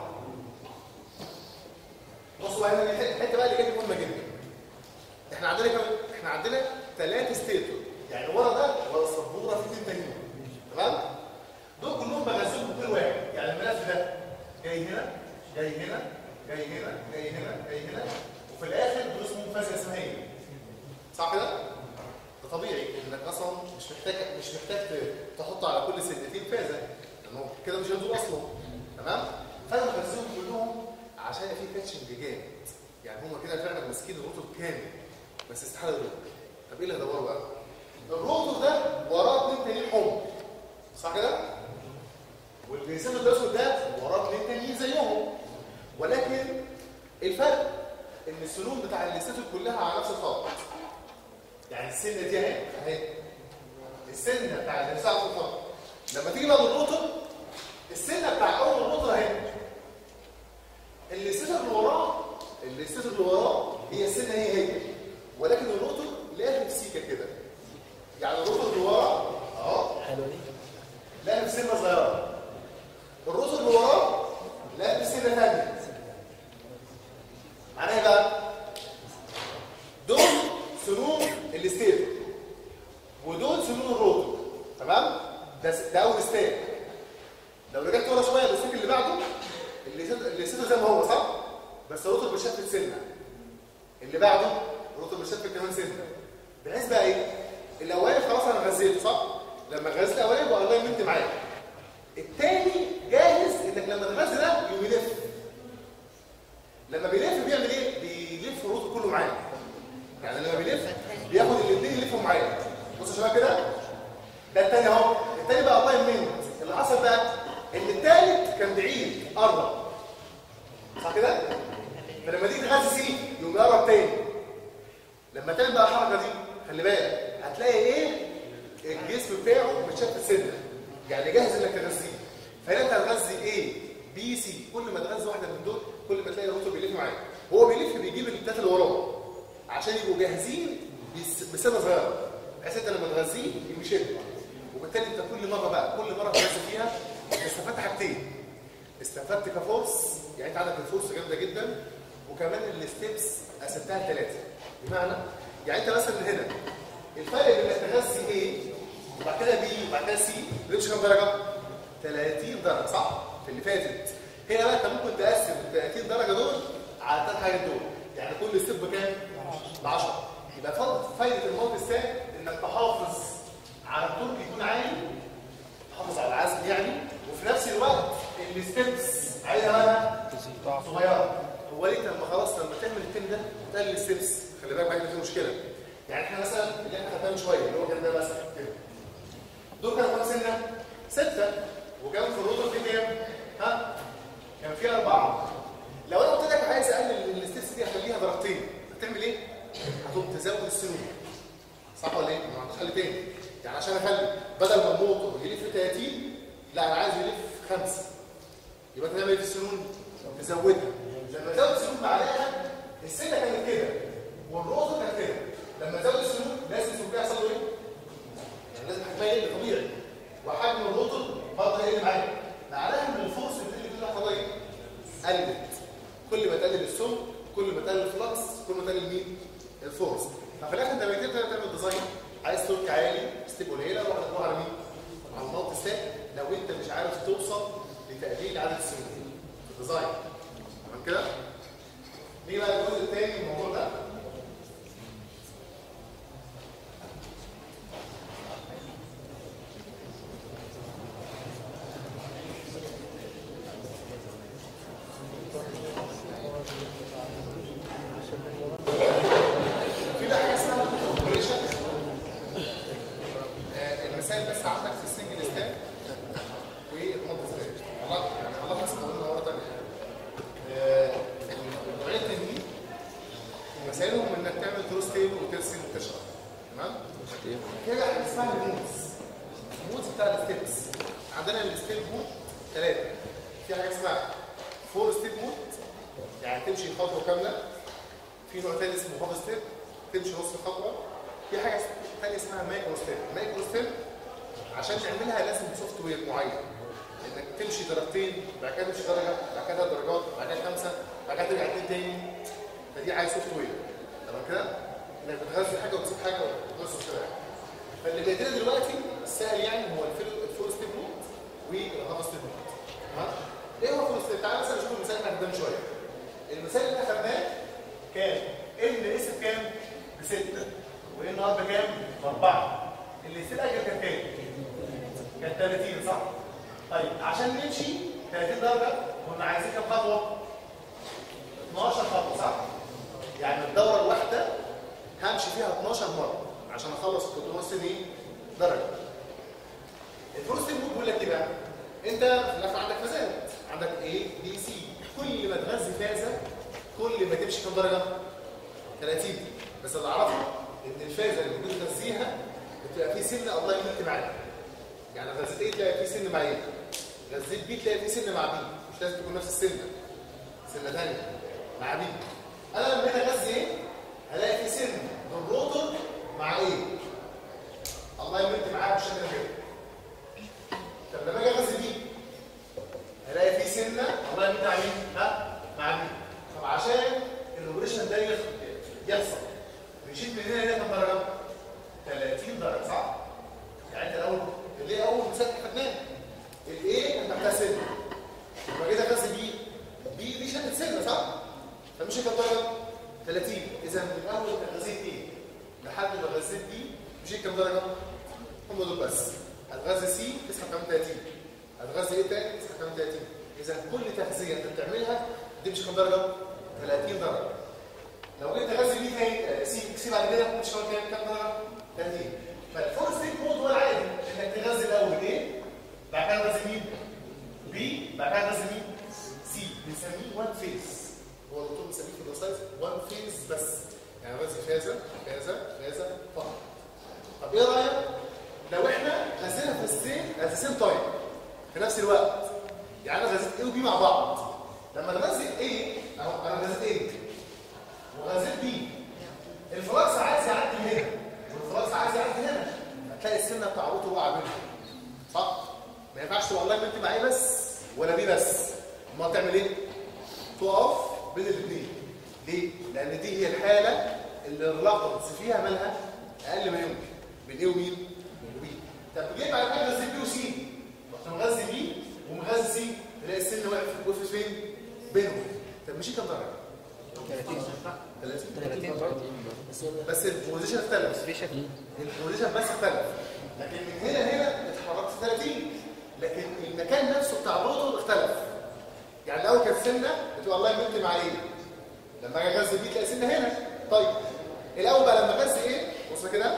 بصوا بقى هنا الحتة بقى اللي كانت مهمة جدا احنا عندنا كام احنا عندنا ثلاثه ستيتور يعني ورا ده ورا السبوره في اثنين تانيين تمام دول كلهم بغذيهم بكل واحد يعني الملف ده جاي هنا جاي هنا جاي هنا جاي هنا جاي هنا وفي الاخر دول اسمهم فازه اسمها ايه صح كده ده طبيعي انك اصلا مش محتاج مش محتاج ت- تحط على كل سلتين فازه لانه كده مش هيدور اصلا تمام فانا بغذيهم كلهم عشان في كاتشنج جامد يعني هم كده فعلا ماسكين الروتور كامل بس استحاله يدور طب ايه اللي هدوره بقى الروتور ده وراه اثنين تانيين حمر صح كده والجنسات الاسود ده وراه اثنين تانيين زيهم ولكن الفرق ان السنون بتاع الليستات كلها على نفس الخط يعني السنه دي اهي اهي السنه بتاع اللي بتاع الخط لما تيجي بقى للروتر السنه بتاع اول روتر اهي الليستات اللي وراه الليستات اللي وراه هي السنه هي هي ولكن الروتر لافف سيكه كده يعني الروتر اللي وراه اهو حلوه دي لافف سنه صغيره الروتر اللي وراه لافف سنه ثانيه معناها ايه بقى دول سنون الاستيل ودول سنون الروتر تمام ده س- ده اول ستيب لو رجعت ورا شويه الستيب اللي بعده اللي سد- اللي سده زي ما هو صح بس الروتر بيشفت سنه اللي بعده الروتر بيشفت كمان سنه بحيث بقى ايه الاولاني خلاص انا غذيته صح لما غذيت الاولاني بقى الله يمنت معايا التاني جاهز انك لما تغذي ده يقوم يلف لما بيلف بيعمل ايه بيلف الروتر كله معايا يعني لما بيلف بياخد الاثنين يلفوا معايا بصوا يا شباب كده ده التاني اهو التاني بقى الله يمنت اللي حصل بقى ان التالت كان بعيد قرب صح كده فلما تيجي تغذي سي يقوم يقرب تاني لما تعمل بقى الحركه دي خلي بالك هتلاقي ايه الجسم بتاعه متشفت سنه يعني جاهز انك تغذيه فهنا انت هتغذي ايه بي سي كل ما تغذي واحده من دول كل ما تلاقي الروتر بيلف معاك هو بيلف بيجيب الثلاثه اللي وراه عشان يبقوا جاهزين بس- بسنه صغيره بحيث انت لما تغذيه يشد وبالتالي انت كل مره بقى كل مره تغذي فيها استفدت حاجتين استفدت كفورس يعني انت عندك الفورس جامده جدا وكمان الستبس قسمتها ثلاثه بمعنى يعني انت مثلا هنا الفرق بين انك تغذي ايه وبعد كده بي وبعد كده سي بيمشي كام درجه 30 درجه صح في اللي فاتت هنا بقى انت ممكن تقسم ال 30 درجه دول على الثلاث حاجات دول يعني كل ستيب بكام ب 10 يبقى فضل فايده المالتي ستاك انك تحافظ على التورك يكون عالي تحافظ على العزم يعني وفي نفس الوقت الستبس عايزها بقى صغيره هو ليه لما خلاص لما تعمل التاني ده تقلل الستبس خلي بالك بقى في مشكله يعني احنا مثلا اللي احنا خدناه من شويه اللي هو كان ده مثلا كده دول كانوا كام سنه؟ سته وكان في الروتر في كام؟ ها؟ كان في اربعه لو انا قلت لك عايز اقلل الستبس دي اخليها درجتين هتعمل ايه؟ هتقوم تزود السنون صح ولا ايه؟ ما عندوش حل تاني يعني عشان اخلي بدل ما الموتور يلف 30 لا انا عايز يلف خمسه يبقى انت تعمل ايه في السنون؟ تزودها لما تزود السنون معناها السنه كانت كده والروزه كانت كده لما تزود السنون لازم السنون يحصل له ايه؟ يعني لازم حجمها يقل طبيعي وحجم الروتر برضه يقل معاك معناها ان الفورس بتقل كده لحظه ايه؟ قلت كل ما تقلل السم كل ما تقلل الفلكس كل ما تقلل مين؟ الفورس ففي الاخر انت لما تيجي تعمل ديزاين عايز تورك عالي ستيب قليله روح تروح على مين؟ على المالتي ستاك لو انت مش عارف توصل لتقليل عدد السنين في الديزاين تمام كده؟ نيجي بقى الجزء الثاني من الموضوع ده في بقى حاجه اسمها اوبريشن المثال بس عندك في السنجل ستاك والمالتي ستاك والله يعني الله بس قلنا مره ثانيه النوعين التانيين مثالهم انك تعمل تروس تيبل وترسم وتشرح تمام؟ كده حاجه اسمها المودز المودز بتاع الستيبس عندنا الستيب مود ثلاثه في حاجه اسمها فور ستيب مود يعني تمشي خطوه كامله في نوع تاني اسمه هاف ستيب تمشي نص خطوه في حاجه تانية اسمها مايكرو ستيب مايكرو ستيب عشان تعملها لازم سوفت وير معين انك تمشي درجتين بعد كده تمشي درجه بعد كده ثلاث درجات بعد كده خمسه بعد كده ترجع اتنين تاني فدي عايز سوفت وير تمام كده انك بتغذي حاجه وتسيب فاللي بيدينا دلوقتي السهل يعني هو الفيل- الفول ستيب نوت والهاف ستيب نوت تمام ايه هو الفول ستيب تعالى مثلا نشوف المثال اللي احنا قدام شويه المثال اللي احنا خدناه كان ان اس بكام؟ بستة وان ار بكام؟ باربعة اللي يصير اجل كان كام؟ كان 30 صح؟ طيب عشان نمشي 30 درجة كنا عايزين كام خطوة؟ 12 خطوة صح؟ يعني الدورة الواحدة همشي فيها 12 مرة عشان اخلص ال 360 ايه؟ درجة. الفورس مود بيقول لك ايه بقى؟ انت في الاخر عندك فازات عندك ايه؟ بي سي كل ما تغذي فازة كل ما تمشي كام درجة؟ 30 بس اللي اعرفه ان الفازة اللي بتكون تغذيها بتبقى في سن الله يمد معاك. يعني غزيت ايه تلاقي في سن مع ايه؟ غزيت بي تلاقي في سن مع بي مش لازم تكون نفس السنه سنه ثانيه مع بي انا لما اجي اغذي ايه؟ هلاقي في سن الروتور مع ايه؟ الله يمد معاه بالشكل ده كده طب لما اجي اغذي بي هلاقي في سنه الله يمد مع مين؟ ها؟ مع بي طب عشان الاوبريشن ده يخ- يحصل بنشيل من هنا هنا كام درجه؟ 30 درجه صح؟ يعني انت الاول ليه اول مثال خدناه الايه انت محتاج سن لما جيت اغذي بي بي دي شدت سنه صح فمش كام درجه 30 اذا من اول ما غذيت ايه لحد ما غذيت بي مش كام درجه هم دول بس هتغذي سي 39 هتغذي ايه تاني 39 اذا كل تغذيه انت بتعملها دي مش كام درجه 30 درجه لو جيت اغذي بي تاني آه، سي سي بعد كده مش كام كام درجه 30 فالفور ستيب مود هو العادي انك تغذي الاول ايه بعد كده تغذي مين بي بعد كده تغذي مين سي بنسميه وان فيز هو الدكتور بيسميه في الوسائط وان فيز بس يعني غذي فازه فازه فازه فقط طب ايه رايك لو احنا غذينا فازتين ات سيم تايم في نفس الوقت يعني انا غذيت ايه وبي مع بعض لما نغذي ايه اهو انا غذيت ايه وغذيت بي الفراغ عايز يعدي هنا والفراغ عايز يعدي هنا هتلاقي السنه بتاع روته وقع بينهم صح ما ينفعش تبقى والله انت معايا بس ولا بيه بس امال تعمل ايه تقف بين الاثنين ليه لان دي هي الحاله اللي اللخبط فيها مالها اقل ما يمكن بين ايه ومين وبي طب جيت بعد كده غذيت بي وسي رحت مغذي بي ومغذي سي تلاقي السن واقف وقفت فين بينهم طب مشي كام درجه 30 بس البوزيشن اختلف في شكل البوزيشن بس اختلف لكن من هنا هنا اتحركت 30 لكن المكان نفسه بتاع الروتور اختلف يعني الاول كانت سنه بتبقى الله يمد مع ايه لما اجي اغذي بي تلاقي سنه هنا طيب الاول بقى لما اغذي ايه بص كده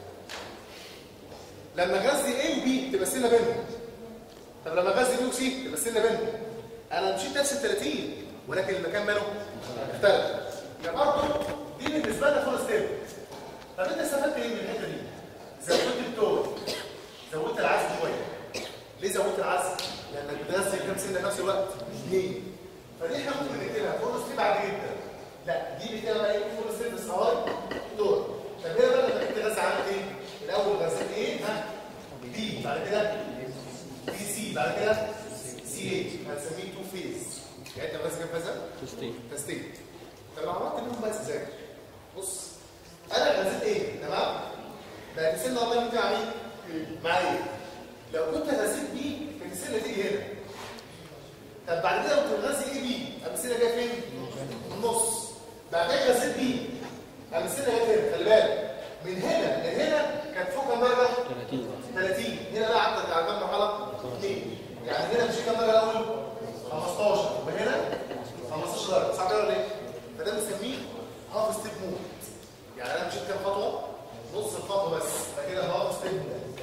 لما اغذي ايه وبي تبقى السنه بينهم طب لما اغذي بي وسي تبقى السنه بينهم انا مشيت نفس ال 30 ولكن المكان ماله اختلف يبقى برضه دي بالنسبه لنا فول ستيب طب انت استفدت ايه من الحته دي؟ زودت التون زودت العزم شويه ليه زودت العزم؟ لانك بتغذي كام سنه في نفس الوقت؟ اثنين فدي احنا ممكن نكتبها فول ستيب عادي جدا لا دي بتبقى بقى ايه فول ستيب بس هواي تون طب هنا بقى لما جيت تغذي عملت ايه؟ الاول غذيت ايه؟ ها؟ بي بعد كده بي سي بعد كده سي اتش هنسميه تو فيز يعني انت غذي كام فازه؟ تستين تستين طب لو عملت منهم بس ازاي بص انا غزيت ايه تمام بقت السنه والله ممكن مع مين مع ايه لو كنت غزيت بي كانت السنه تيجي هنا طب بعد كده كنت غازي ايه بي طب السنه جايه فين في النص بعد كده غزيت بي طب السنه جايه هنا خلي بالك من هنا لهنا كانت فوق كام درجه 30 30 هنا بقى عدت على كام مرحله 2 يعني هنا مش كام درجه الاول 15 وهنا 15 درجه صح كده ولا ايه فده بنسميه هاف ستيب مود يعني انا مشيت كام خطوه نص الخطوه بس فكده هاف ستيب مود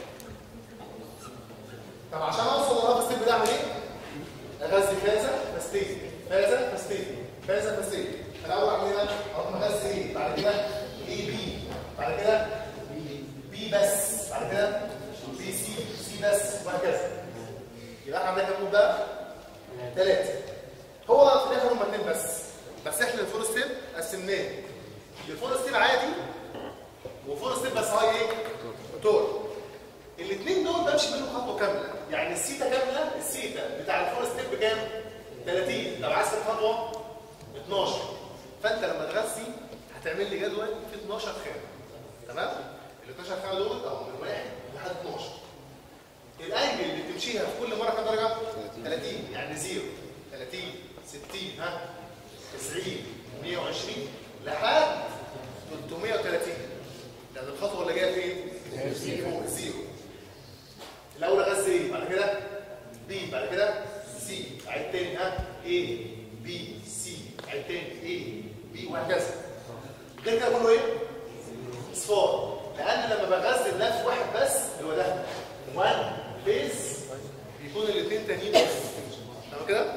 طب عشان اوصل للهاف ستيب ده اعمل ايه اغذي فازه فاستين فازه فاستين فازه فاستين الاول اعمل ايه بقى اروح مغذي ايه بعد كده اي بي بعد كده بي بس بعد كده بي سي سي بس وهكذا يبقى احنا عندنا كام نوع بقى؟ ثلاثة هو في الاخر هم اثنين بس بس احنا الفور ستيب قسمناه لفور ستيب عادي وفور ستيب بس هاي ايه؟ موتور الاثنين دول بمشي منهم خطوه كامله يعني السيتا كامله السيتا بتاع الفور ستيب بكام؟ 30 لو عايز كام خطوه 12 فانت لما تغذي هتعمل لي جدول في 12 خانه تمام ال 12 خانه دول اهو من 1 لحد 12 الانجل اللي بتمشيها في كل مره كام درجه 30 يعني 0 30 60 ها 90 120 لحد 330 لان الخطوه اللي جايه فين فوق الزيرو الاول غز ايه بعد كده بي بعد كده سي عيد تاني ها ايه بي سي عيد تاني ايه بي وهكذا ده كده كله ايه اصفار لان لما بغذي لف واحد بس اللي هو ده 1 بيز بيكون الاثنين تانيين بس تمام كده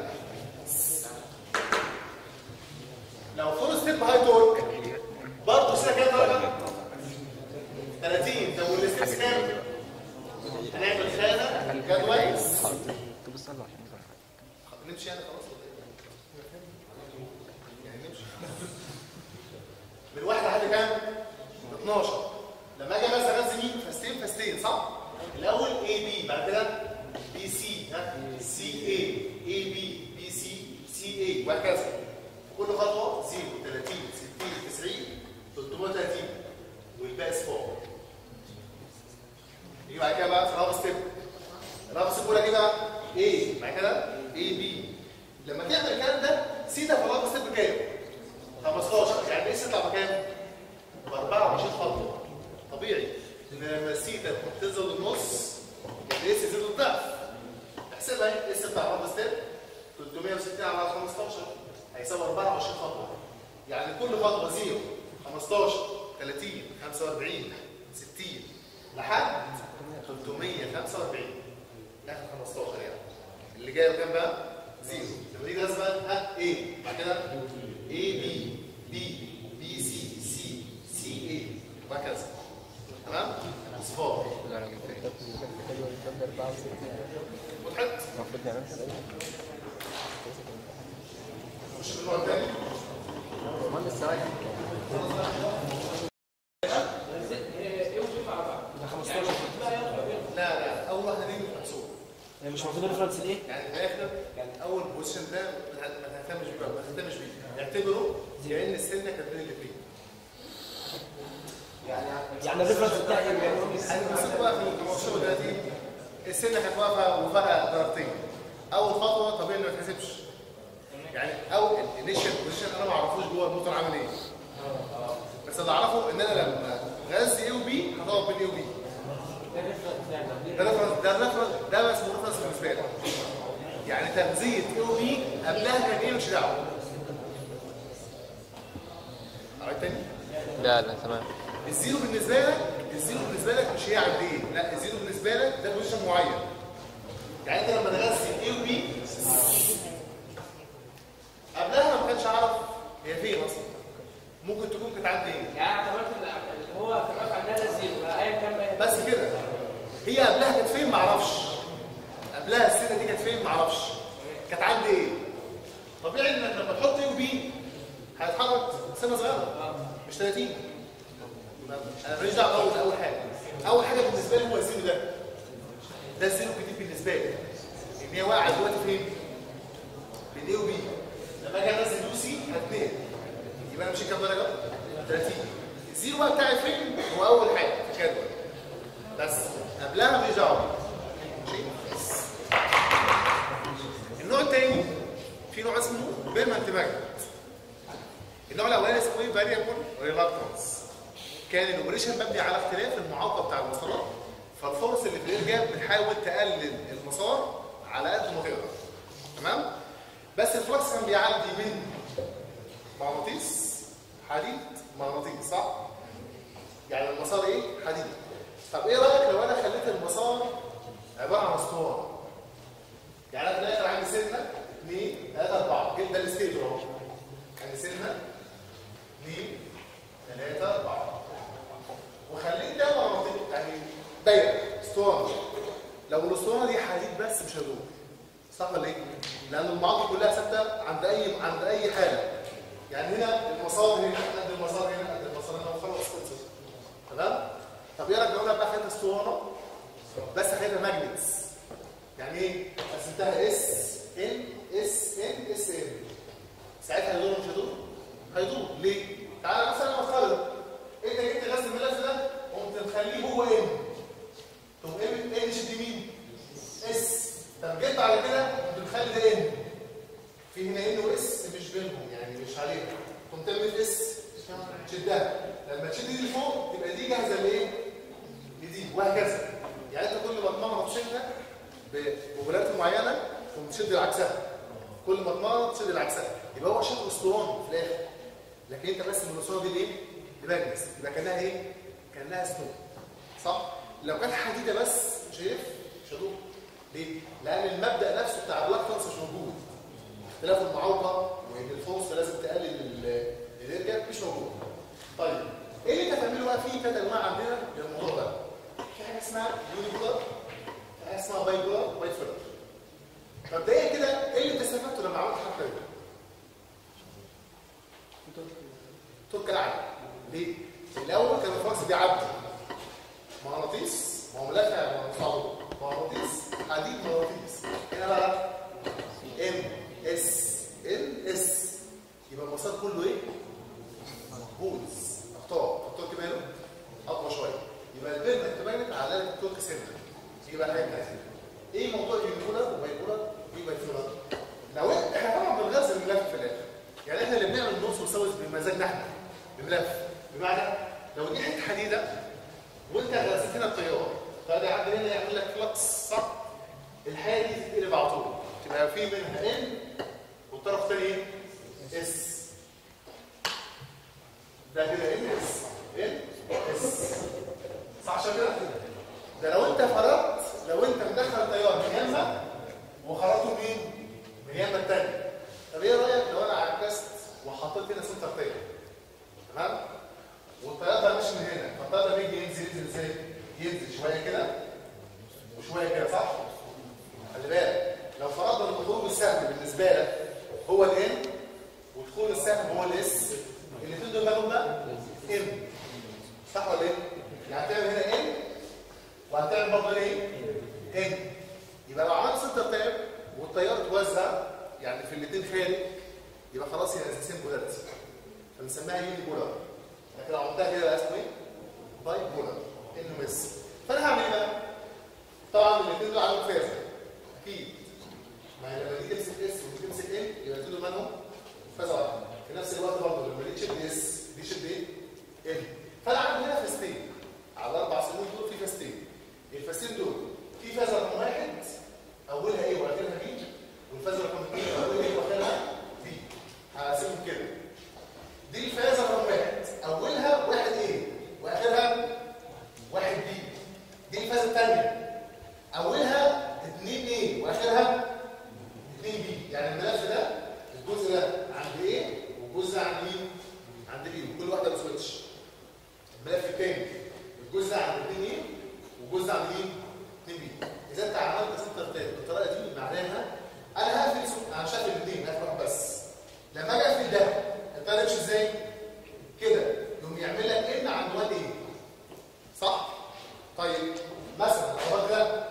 لو فول ستيب هاي تورك برضه سنه كام درجه 30 طب والستيبس كام هنعمل خانه جدول نمشي يعني خلاص ولا ايه؟ يعني نمشي من واحد لحد كام 12 لما اجي مثلا انزل مين فاستين فاستين صح الاول اي بي بعد كده بي سي ها سي اي اي بي بي سي سي اي وهكذا كل خطوه 0 30 60 90 330 والباقي صفار يجي بعد كده بقى في الهاف ستيب الهاف ستيب الاولى كده ايه بعد كده اي بي لما تعمل الكلام ده سي ده في الهاف ستيب كام 15 يعني ايه تطلع بكام ب 24 خطوه طبيعي ان لما السيتا تنزل للنص الاس يزيد الضعف احسبها اهي اس بتاع الهاف ستيب 360 على 15 هيساوي 24 خطوه يعني كل خطوه 0 15 30 45 60 لحد 345 اخر 15 يعني اللي جاي كام بقى؟ زيرو لما تيجي لازم ها ايه بعد كده اي بي بي بي سي سي سي اي وهكذا تمام؟ اصفار وضحت؟ المفروض نعملها مش في النوع الثاني امال السواق لا لا اول واحده دي محسوب هي مش المفروض الريفرنس الايه؟ يعني الاخر يعني اول بوزيشن ده ما ما تهتمش بيه ما تهتمش بيه اعتبره كأن السنه كانت بين الاثنين يعني يعني الريفرنس بتاعي يعني هنمسك بقى في ال 15 دلوقتي السنه كانت واقفه وفيها درجتين اول خطوه طبيعي انه ما يتحسبش يعني او الانيشال بوزيشن انا ما اعرفوش جوه الموتور عامل ايه بس اللي اعرفه ان انا لما غاز اي وبي هضرب بين اي وبي ده ريفرنس ده ريفرنس ده اسمه ريفرنس بالنسبه لي يعني تغذيه اي وبي قبلها كان ايه مش دعوه عيد تاني لا لا تمام الزيرو بالنسبه لك الزيرو بالنسبه لك مش هي عند ايه لا الزيرو بالنسبه لك ده بوزيشن معين يعني انت لما تغذي اي وبي قبلها ما كانش اعرف هي فين اصلا ممكن تكون كانت عند ايه يعني اعتبرت ان هو في الرفع ده زيرو ايا كان بقى بس كده هي قبلها كانت فين ما اعرفش قبلها السنه دي كانت فين ما اعرفش كانت عندي ايه طبيعي انك لما تحط اي وبي هيتحرك سنه صغيره مش 30 يبقى انا ماليش دعوه اول اول حاجه اول حاجه بالنسبه لي هو الزيرو ده ده الزيرو الجديد بالنسبه لي ان هي واقعه دلوقتي فين بين ايه وبي لما اجي انزل دوسي هتنقل يبقى انا مشيت كام درجه 30 الزيرو بقى بتاعي فين هو اول حاجه في الجدول بس قبلها ماليش دعوه ماشي النوع الثاني في نوع اسمه بيرمنت ماجنت النوع الاولاني اسمه ايه فاريبل ريلاكتنس كان الاوبريشن مبني على اختلاف المعاقه بتاع المسارات فالفورس اللي في الارجاء بتحاول تقلل المسار على قد ما تقدر تمام بس الفلكس كان بيعدي من مغناطيس حديد مغناطيس صح يعني المسار ايه حديد طب ايه رايك لو انا خليت المسار عباره عن اسطوانه يعني انا في الاخر عندي سنه 2 3 4 كده ده الستيج اهو عندي سنه 2 3 4 وخليت ده مغناطيس يعني دايره اسطوانه لو الاسطوانه دي حديد بس مش هدور صح ولا ايه؟ لان المعادله كلها ثابته عند اي عند اي حاله يعني هنا المسار هنا قد المسار هنا قد المسار هنا وخلاص خلصت تمام؟ طب ايه رايك لو انا بقى خدت اسطوانه بس خدتها ماجنتس يعني ايه؟ قسمتها اس ان اس ان اس ان ساعتها هيدور مش هيدور؟ هيدور ليه؟ تعالى مثلا نفترض انت جبت غاز الملف ده وقمت مخليه وهكذا يعني انت كل ما تمرن تشدها بمباريات معينه تقوم تشد عكسها كل ما تمرن تشد العكسها يبقى هو شكله اسطواني في الاخر لكن انت بس من الاسطوانه دي ايه؟ لماجنس يبقى كانها ايه؟ كانها سنو صح؟ لو كانت حديده بس مش هينفع مش هدوق ليه؟ لان المبدا نفسه بتاع البلاك فانس مش موجود اختلاف المعوقه وان الفرصه لازم تقلل ال- الارجاء مش موجود طيب ايه اللي انت هتعمله بقى في ثلاث انواع عندنا للموضوع ده في حاجه اسمها يونيبولار في حاجه اسمها بايبولار وايت فيلر مبدئيا كده ايه اللي انت استفدته لما عملت الحركه دي؟ ترك اعلى ليه؟ الاول كان الفرس دي عبد مغناطيس ما هو ملافع مصعود مغناطيس حديد مغناطيس هنا بقى ام اس ان اس يبقى المسار كله ايه؟ بولز اخطاء التورك ماله اقوى شويه يبقى البيرمنت باينت على التورك سنه يبقى حاجه ثانيه ايه موضوع اليونيبولار وبايبولار ايه بايبولار لو إنت- احنا طبعا بنغذي الملف في الاخر يعني احنا اللي بنعمل نص وسوس بمزاجنا احنا بملف بمعنى لو دي حته حديده وانت غذيت هنا التيار فده عندي هنا يعمل لك فلكس صح الحاجه دي تتقلب على طول تبقى في منها ان والطرف الثاني ايه؟ اس ده كده ان اس ان اس صح عشان كده ده لو انت فرضت لو انت مدخل تيار من يمه وخرجته منين؟ من اليمه الثانيه طب ايه رايك لو انا عكست وحطيت هنا سنتر تاني تمام؟ والتيار ده ماشي من هنا فالتيار ده بيجي ينزل ينزل ازاي؟ ينزل شويه كده وشويه كده صح؟ خلي بالك لو فرضنا ان خروج السهم بالنسبه لك هو الان ودخول السهم هو الاس الاثنين دول مالهم بقى؟ ام صح ولا ايه؟ يعني هتعمل هنا ان وهتعمل برضه هنا ايه؟ ان يبقى لو عملت سنتر تاب والتيار اتوزع يعني في الاثنين خارج يبقى خلاص هي اساسين بولاريتي فبنسميها يوني بولار لكن لو عملتها كده يبقى اسمه ايه؟ باي بولار انه مس فانا هعمل ايه بقى؟ طبعا الاثنين دول عاملين فازه اكيد ما هي لما دي تمسك اس ودي تمسك ان يبقى الاثنين دول مالهم فازه واحده في نفس الوقت برضه لما دي تشد اس دي تشد ايه؟ ان فانا عندي هنا فاستين على الاربع سنين دول في فاستين الفاستين دول في فازه رقم واحد اولها ايه واخرها بي والفازه رقم اثنين اولها ايه واخرها بي هقسمهم كده دي الفازه رقم واحد اولها واحد ايه واخرها واحد بي دي الفازه الثانيه اولها اتنين ايه واخرها اتنين بي يعني الملف ده الجزء ده عند ايه والجزء ده عند مين عند بي وكل واحده بسويتش الملف الثاني الجزء ده عند اتنين ايه والجزء ده عند مين اتنين بي اذا انت عملت سنتر تاني بالطريقه دي معناها انا هقفل سو- انا مش هقفل الاثنين هقفل واحد بس لما اجي اقفل ده الطريقه تمشي ازاي كده يقوم يعمل لك ان عند واد ايه صح طيب مثلا الخبر ده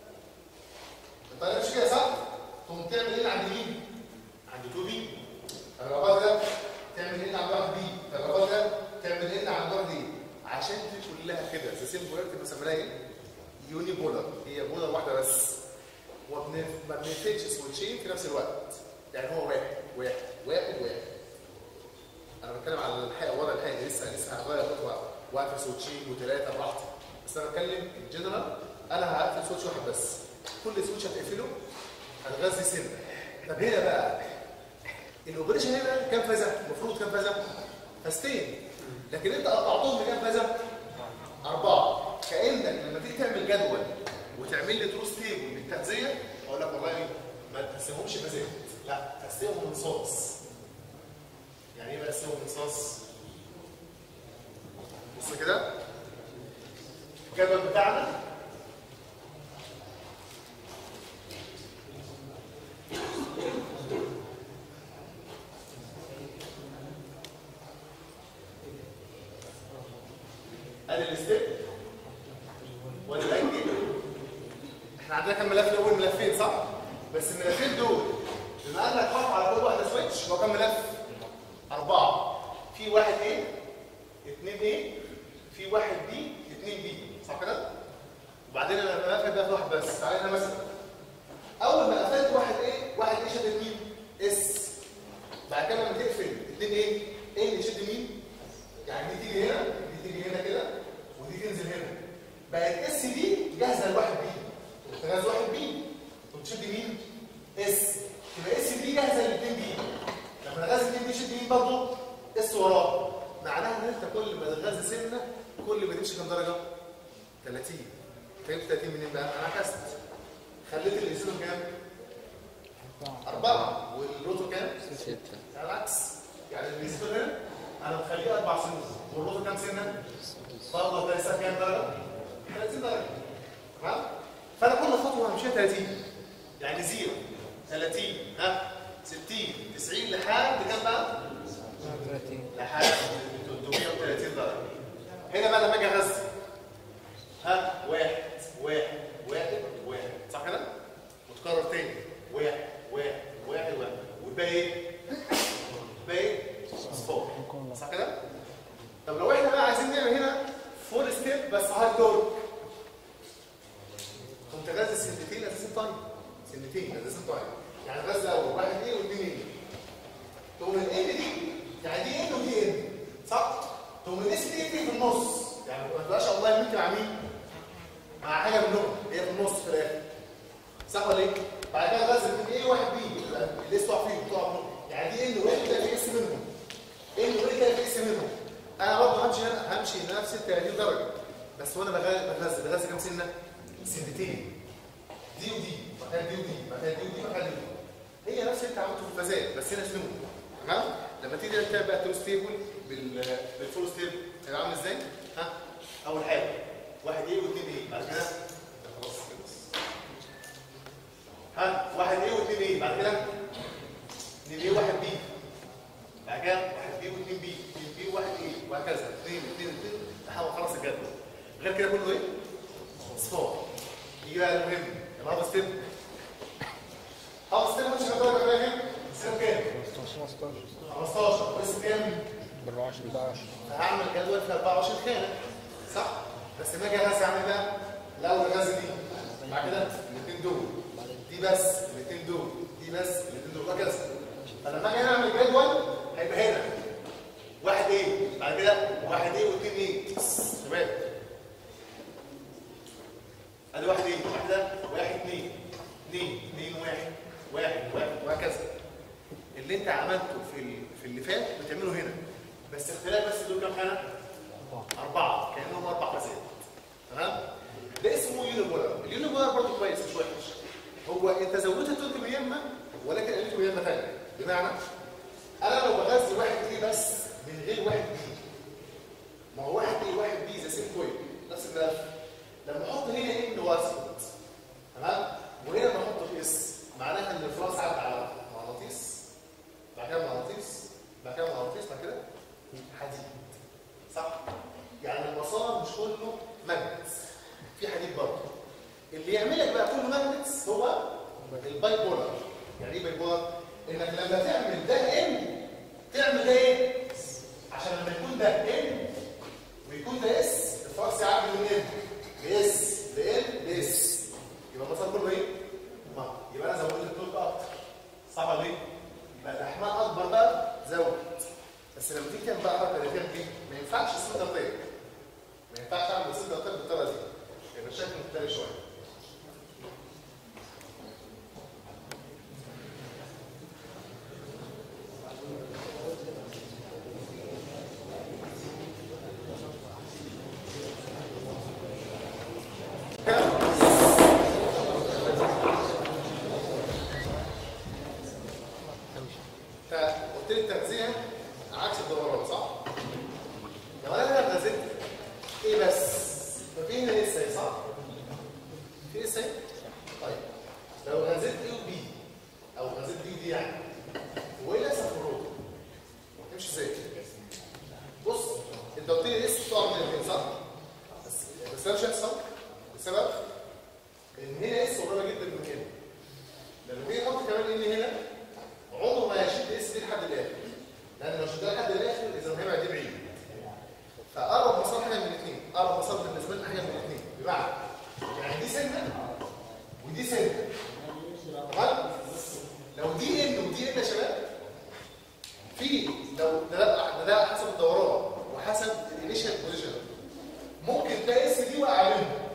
الطريقه مش كده صح تقوم تعمل ايه عند مين عند 2 بي الرباط ده تعمل ايه عند 1 بي الرباط ده تعمل ايه عند 1 دي عشان دي كلها كده ذا سيم بولاريتي بنسميها ايه يوني بولار هي بولار واحده بس وما بنفتش سويتشين في نفس الوقت يعني هو واحد واحد واحد واحد انا بتكلم على الحقيقه ورا الحقيقه لسه لسه هغير خطوه واقفل سويتشين وثلاثه براحتي بس انا بتكلم ان جنرال انا هقفل سويتش واحد بس كل سويتش هتقفله هتغذي سنه طب هنا بقى الاوبريشن هنا كام فازه؟ المفروض كام فازه؟ فازتين لكن انت قطعتهم بكام فازه؟ اربعه كانك لما تيجي تعمل جدول وتعمل لي تروس تيبل للتغذيه اقول لك والله ما تقسمهمش فازات لا قسمهم انصاص يعني ايه بقسمهم انصاص؟ بص كده الجدول بتاعنا ادي الستيب وادي الانجل احنا عندنا كام ملف الاول ملفين صح بس الملفين دول بما انك واقف على كل واحده سويتش هو كام ملف اربعه في واحد ايه اثنين ايه في واحد بي اثنين بي صح كده وبعدين انا الملف ده واحد بس تعالى هنا مثلا اول ما قفلت واحد ايه واحد ايه شد مين اس بعد كده لما تقفل اثنين ايه ايه اللي يشد مين يعني دي تيجي هنا دي تيجي هنا كده ودي تنزل هنا بقت اس دي جاهزه لواحد بي تغاز واحد بي وتشد مين؟ اس يبقى اس دي جاهزه لاثنين بي لما نغاز اثنين بي شد مين برضه؟ اس وراه معناها ان انت كل ما تغاز سنه كل ما تمشي كام درجه؟ 30 فهمت 30 منين بقى؟ انا عكست خليت الايزينو كام؟ أربعة والروتو كام؟ ستة على العكس يعني الايزينو هنا أنا مخليه أربع سنين والروتو كام سنة؟ برضه هتلاقي كام درجة؟ 30 درجة تمام؟ فأنا كل خطوة همشيها 30 يعني زيرو 30 ها 60 90 لحد كام بقى؟ لحد 330 درجة هنا بقى لما أجي أغذي ها واحد واحد واحد واحد صح كده؟ وتكرر تاني واحد واحد واحد واحد والباقي ايه؟ الباقي ايه؟ صفار صح كده؟ طب لو احنا بقى عايزين نعمل هنا فول ستيب بس هارد تورك كنت غاز سنتين اساسا تايم سنتين اساسا تايم يعني غاز اول واحد ايه واثنين ايه تقوم الان دي يعني دي ان ودي ان صح؟ تقوم الاس دي ان في النص يعني ما تبقاش الله يمكن مع مين؟ مع حاجه منهم هي في النص في الاخر صح ولا ايه؟ بعد كده غاز الاثنين ايه واحد بي الاس تقع فيه تقع منهم يعني دي ان واحد ده في اس منهم ان واحد ده في اس منهم انا برضه همشي هنا همشي نفس ال 30 درجه بس وانا بغذي بغذي بغذي كام سنه؟ سنتين دي ودي مكان دي ودي مكان دي ودي مكان دي ودي هي نفس اللي انت عملته في الفزايا بس هنا سنون تمام؟ لما تيجي تكتب بقى تو ستيبل بال بالفول ستيبل هيبقى عامل ازاي؟ ها؟ اول حاجه واحد ايه واثنين ايه بعد كده خلاص خلص ها واحد ايه واثنين ايه بعد كده اثنين ايه واحد بي بعد كده واحد بي واثنين بي اثنين بي وواحد ايه وهكذا اثنين اثنين اثنين لحد ما خلص الجدول غير كده كله ايه؟ صفار يجي بقى المهم الهاب ستيب هاب ستيب مش هنقدر نعملها كام؟ سنه كام؟ 15 بس كام؟ 24 فهعمل جدول في 24 خانه صح؟ بس لما اجي اغذي اعمل بقى الاول اغذي دي بعد كده الاثنين دول دي بس الاثنين دول دي بس الاثنين دول وهكذا فلما اجي اعمل جدول هيبقى هنا واحد ايه بعد كده واحد ايه واثنين ايه شباب ادي واحد ايه واحده واحد اثنين اثنين اثنين واحد واحد واحد وهكذا اللي انت عملته في ال- في اللي فات بتعمله هنا بس اختلاف بس دول كام خانه؟ أربعة كأنهم أربع فساد تمام؟ ده اسمه يونيبولار اليونيبولار برضه كويس مش وحش هو أنت زودت التوت مهمة ولكن قلت مهمة ثانية بمعنى أنا لو بغذي واحد بي بس من غير واحد بي ما هو واحد بي واحد بي زي سيم كويل نفس الملف لما أحط هنا إن واسكت تمام؟ وهنا بحط في اس معناها إن الفراس عدى على مغناطيس بعد كده مغناطيس بعد كده مغناطيس بعد كده حديد صح؟ يعني المسار مش كله ماجنتس في حديد برضه اللي يعمل لك بقى كله ماجنتس هو الباي بولار يعني ايه باي بولار؟ انك لما تعمل ده ان تعمل ده ايه؟ عشان لما يكون ده ان ويكون ده اس الفرس يعدي من ان لاس لان لاس يبقى المسار كله ايه؟ ما يبقى انا زودت التوت اكتر صح ولا ايه؟ يبقى الاحمال اكبر بقى زود بس لما تيجي تعمل بقى حركه اللي دي ما ينفعش السنتر طيب ما ينفعش اعمل السنتر طيب بالطريقه دي يبقى الشكل مختلف شويه فقلت لي التغذيه عكس الدوران صح؟ لو انا هنا غذيت ايه بس؟ ما في هنا لسه ايه صح؟ في لسه ايه؟ طيب لو غذيت ايه وبي او غذيت دي ودي يعني وايه لسه في الروضه؟ تمشي ازاي؟ بص انت قلت لي لسه تقع من الاثنين صح؟ بس بس ده مش هيحصل بسبب ان هنا اس قريبه جدا من هنا لما تيجي تحط كمان ان هنا عمره ما يشد اس دي لحد الاخر لان لو شدها لحد الاخر اذا هيبقى دي بعيد فقرب مسار حاجه من الاثنين قرب مسار بالنسبه لنا حاجه من الاثنين بمعنى يعني دي سنه ودي سنه تمام لو دي ان ودي ان يا شباب في لو ده ده, ده حسب الدوران وحسب الانيشال بوزيشن ممكن ده اس دي وقع منهم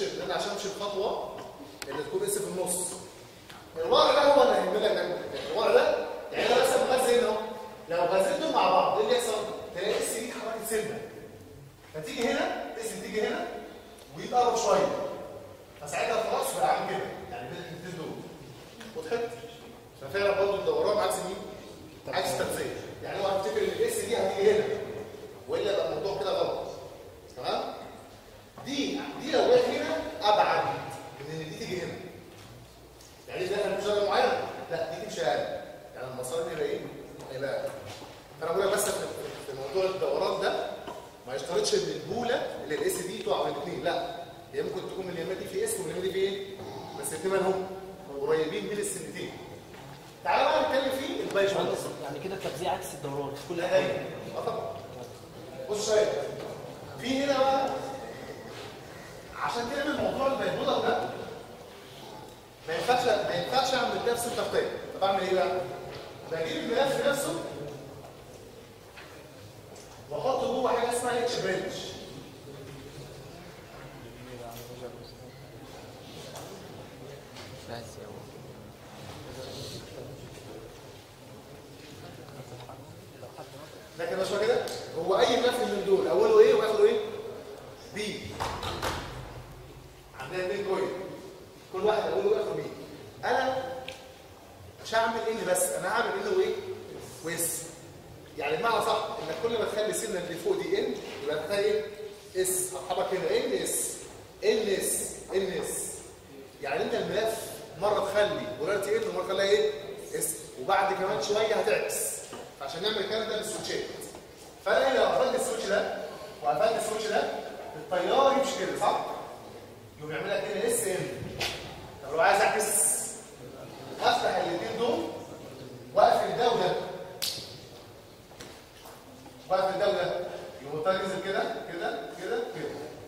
امشي لان عشان امشي الخطوه اللي تكون اس في النص الورق ده هو اللي هيعمل لك ده الورق ده يعني انا مثلا بغزل اهو لو غزلتهم مع بعض ايه اللي يحصل؟ تلاقي اس دي اتحركت سنه فتيجي هنا اس تيجي هنا ويتقرب شويه فساعتها خلاص بقى عامل كده يعني بين الاثنين دول وضحت؟ ففعلا برضه الدوران عكس مين؟ عكس التغذيه يعني هو هيفتكر ان الاس دي هتيجي هنا والا يبقى الموضوع كده غلط تمام؟ دي دي لو جت هنا ابعد من ان دي تيجي هنا يعني دي داخل مشغل معين لا دي تمشي اقل يعني المسار دي يبقى ايه؟ هيبقى اقل فانا بقول لك بس في في موضوع الدوران ده ما يشترطش ان البوله اللي الاس دي تقع من الاثنين لا هي ممكن تكون من اليمين دي في اس ومن اليمين دي في ايه؟ بس الاثنين مالهم قريبين من السنتين تعالى بقى نتكلم في البايجمنت يعني كده التغذية عكس الدوران في كل لا حاجة هي اه طبعا بص شويه في هنا بقى عشان تعمل موضوع البيضه ده ما ينفعش ما ينفعش اعمل ده في ست تغطيه طب اعمل ايه بقى؟ بجيب الملف نفسه واحط جوه حاجه اسمها اتش بريدج بس يا هو. ده كده شويه كده هو اي ملف من دول اوله ايه واخره ايه؟ بي عندنا اثنين كوين كل واحد اوله واخره بي انا مش هعمل ان بس انا هعمل ان وايه؟ واس يعني بمعنى صح انك كل ما تخلي سنه اللي فوق دي ان يبقى تحتها ايه؟ اس هتحرك هنا ان اس ان اس ان اس يعني انت الملف مره تخلي بولاريتي ان ومره تخليها ايه؟ اس وبعد كمان شويه هتعكس فعشان نعمل الكلام ده بالسويتشات فانا هنا لو قفلت السويتش ده وقفلت السويتش ده التيار يمشي كده صح؟ يقوم يعمل لك هنا اس ان طب لو عايز اعكس افتح الاثنين دول واقفل ده وده واقفل ده وده يقوم التيار ينزل كده كده كده كده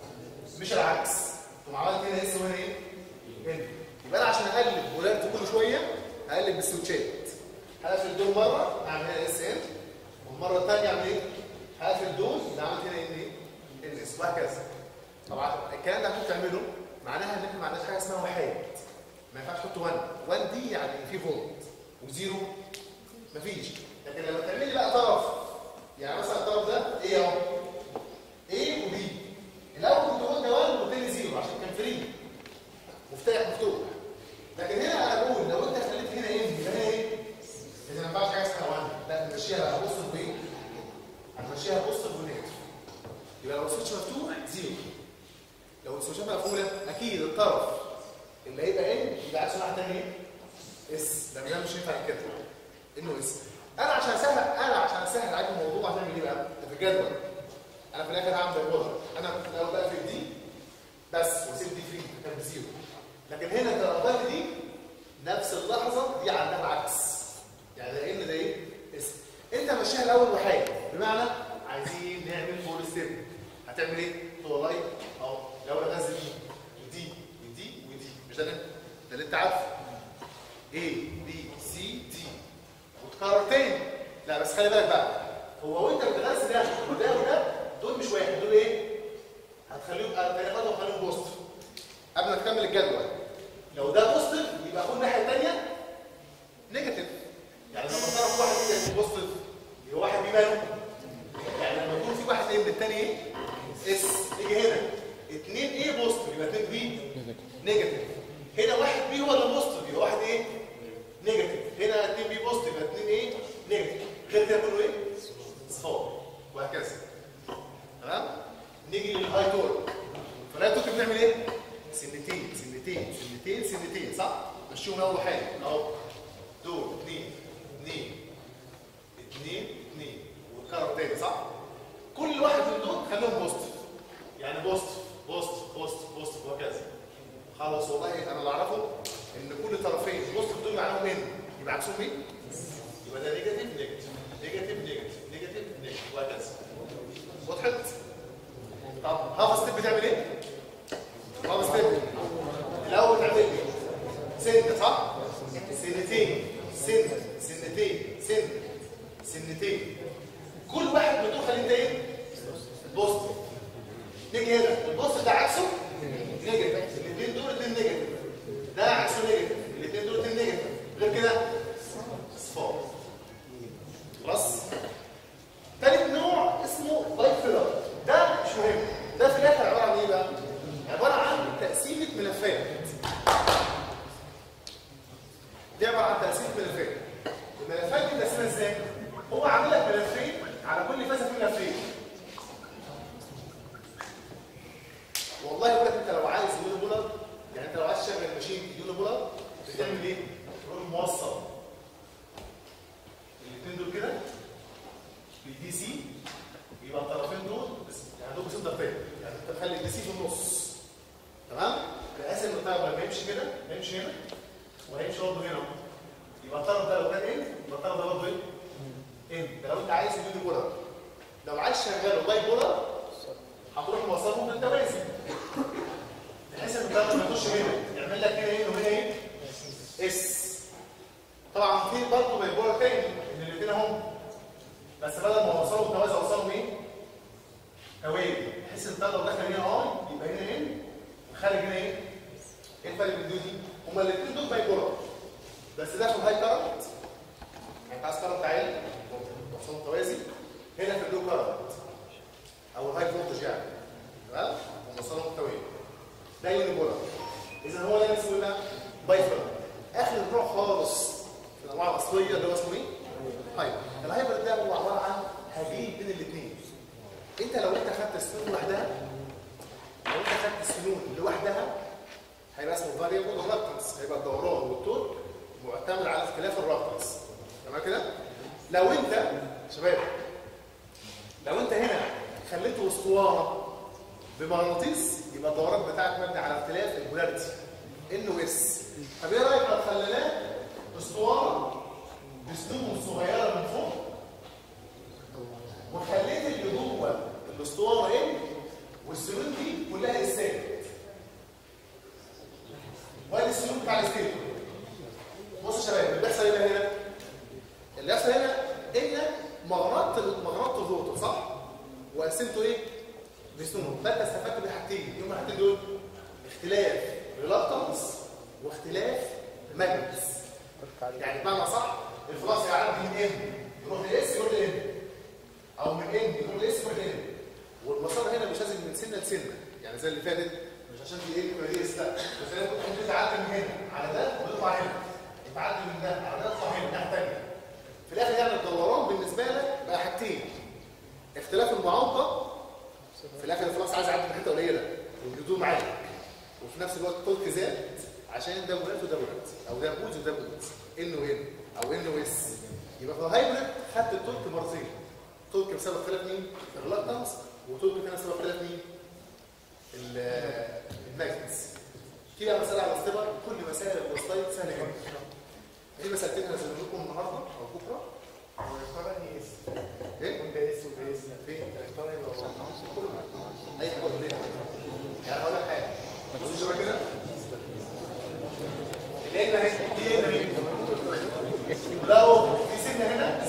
مش العكس تقوم عملت هنا اس وهنا ايه؟ ان يبقى انا عشان اقلب ولاد كل شويه اقلب بالسويتشات هقفل دول مره اعمل هنا اس ان والمره الثانيه اعمل ايه؟ هقفل دول يبقى عملت هنا ان ايه؟ ان اس وهكذا طبعا الكلام ده ممكن تعمله معناها ان احنا ما عندناش حاجه اسمها وحاد ما ينفعش تحط 1 1 دي يعني في فولت وزيرو مفيش لكن لما تعمل لي بقى طرف يعني مثلا الطرف ده ايه اهو ايه وبي الاول كنت قلت 1 والتاني زيرو عشان كان فري مفتاح مفتوح لكن هنا انا بقول لو انت خليت هنا ايه يبقى هنا ايه اذا ما ينفعش حاجه اسمها 1 لا نمشيها بقى بوست وايه هنمشيها بوست ونيجاتيف يبقى لو السويتش مفتوح زيرو لو السويتشات مقفوله اكيد الطرف اللي هيبقى ان يبقى عكس واحد تاني ايه اس ده ده مش ينفع كده انه اس انا عشان اسهل انا عشان اسهل عليكم الموضوع هنعمل ايه بقى ده في الجدول انا في الاخر هعمل بايبولر انا في الاول بقفل دي بس واسيب دي فري كان بزيرو لكن هنا الترددات دي نفس اللحظه دي عندها العكس يعني ده ان ده ايه اس انت ماشيها الاول وحاجه بمعنى عايزين نعمل فول ستيب هتعمل ايه تقول والله اهو لو انا نازل دي ودي ودي ودي مش ده اللي- ده اللي انت عارفه A B C D وتكرر تاني لا بس خلي بالك بقى هو وانت بتغذي ده وده وده دول مش واحد دول ايه هتخليهم تاني خطوه هتخليهم بوزيتيف قبل ما تكمل الجدول لو ده بوزيتيف يبقى خد الناحيه الثانيه نيجاتيف يعني لما تعرف واحد نيجاتيف بوزيتيف يبقى واحد بيبان يعني لما يكون في واحد ايه من الثاني ايه اس يجي هنا اثنين ايه بوزيتيف يبقى اثنين بي نيجاتيف هنا واحد بي هو اللي بوزيتيف يبقى واحد ايه نيجاتيف هنا اثنين بي بوزيتيف يبقى اثنين ايه نيجاتيف غير كده كله ايه صفار وهكذا تمام نيجي للهاي تور فالهاي تور بنعمل ايه سنتين سنتين سنتين سنتين صح مشيهم اول حاجه اهو دول اثنين اثنين اثنين اثنين والكرر تاني صح كل واحد من دول خليهم بوزيتيف يعني بوزيتيف بوزيتيف بوزيتيف بوزيتيف وهكذا خلاص والله انا اللي اعرفه ان كل طرفين بوزيتيف دول معناهم ان يبقى عكسهم مين يبقى ده نيجاتيف نيجاتيف نيجاتيف نيجاتيف نيجاتيف نيجاتيف وهكذا وضحت طب هاف ستيب بتعمل ايه هاف ستيب الاول تعمل ايه سنه صح سنتين سنه سنتين سنه سنتين كل واحد من دول خليه انت ايه بوزيتيف نيجي هنا البوزيتيف ده عكسه نيجاتيف ملفات دي عباره عن تقسيم ملفات الملفات دي تقسيمها ازاي؟ هو عامل لك ملفين على كل فازه في ملفين والله يقول لك انت لو عايز يوني بولر يعني انت لو عايز تشغل ماشين يوني بولر بتعمل ايه؟ تروح موصل الاثنين دول كده بالدي سي يبقى الطرفين دول بس يعني دول بسنتر تاني يعني انت تخلي الدي سي في النص تمام؟ بحيث ان الطرف لما يمشي كده هيمشي هنا وهيمشي برضه هنا اهو. يبقى الطرف ده لو كان ان يبقى الطرف ده برضه ايه؟ ان ده لو انت عايز يوني بولر لو عايز شغاله باي بولر هتروح موصلهم بالتوازي بحيث ان الطرف ما يخش هنا يعمل لك هنا ايه وهنا ايه؟ اس طبعا في برضه باي بولر تاني ان الاثنين اهم بس بدل ما اوصلهم توازي اوصلهم ايه؟ توازي بحيث ان الطرف لو دخل هنا اي يبقى هنا ان وخارج هنا ايه؟ ايه الفرق بين دول دي؟ هما الاثنين دول باي بولر بس ده في الهاي كارنت انت عايز كارنت عالي توصله توازي هنا في اللو كارنت او الهاي فولتج يعني تمام؟ وصلهم توازي ده يوني بولر اذا هو ده اسمه ايه؟ بايفر اخر نوع خالص في الانواع الاصليه اللي هو اسمه ايه؟ هايبر الهايبر ده هو عباره عن هجين بين الاثنين انت لو انت خدت السنون لوحدها لو انت خدت السنون لوحدها هيبقى اسمه فاريبل ريلكتنس هيبقى الدوران والتورك معتمد على اختلاف الريلكتنس تمام كده لو انت شباب لو انت هنا خليته اسطوانه بمغناطيس يبقى الدوران بتاعك مبني على اختلاف البولاريتي انه اس طب ايه رايك لو خليناه اسطوانه بسنون صغيره من فوق وخليت اللي جوه الاسطوانه ان والسنون دي كلها اسات وادي السلوك بتاع الستيل بصوا يا شباب اللي بيحصل هنا هنا اللي بيحصل هنا ان مغناط مغناط الروتور صح وقسمته ايه بسنون فانت استفدت بحاجتين يوم الحاجتين دول اختلاف ريلاكتنس واختلاف ماجنتس يعني بمعنى صح الفلاس يعدي من ان يروح لاس يروح لان او من ان يروح لاس يروح لان والمسار هنا مش لازم من سنه لسنه يعني زي اللي فاتت مش عشان دي ايه يبقى دي اس لا بس هي ممكن تعدي من هنا على ده ويطلع هنا يتعدي من ده على ده يطلع هنا الناحيه الثانيه في الاخر يعني الدوران بالنسبه لك بقى حاجتين اختلاف المعوقه في الاخر الفلاس عايز يعدي من حته قليله والجذور معاك وفي نفس الوقت طولك زاد عشان ده بولات وده بولات او ده بولز وده بولز ان وان او ان واس يبقى في الهايبريد خدت التورك مرتين تورك بسبب اختلاف مين؟ الريلكتنس وتورك تاني بسبب اختلاف مين؟ الماجنتس في بقى مسألة على الاستبر كل مسائل الوسطية سهلة جدا في مسألتين هنزلهم لكم النهارده او بكره ايه؟ فين؟ اي حاجه قدامك يعني هقول لك حاجه بصوا شبه كده اللي هنا اهي دي هنا اهي لو في سنه هنا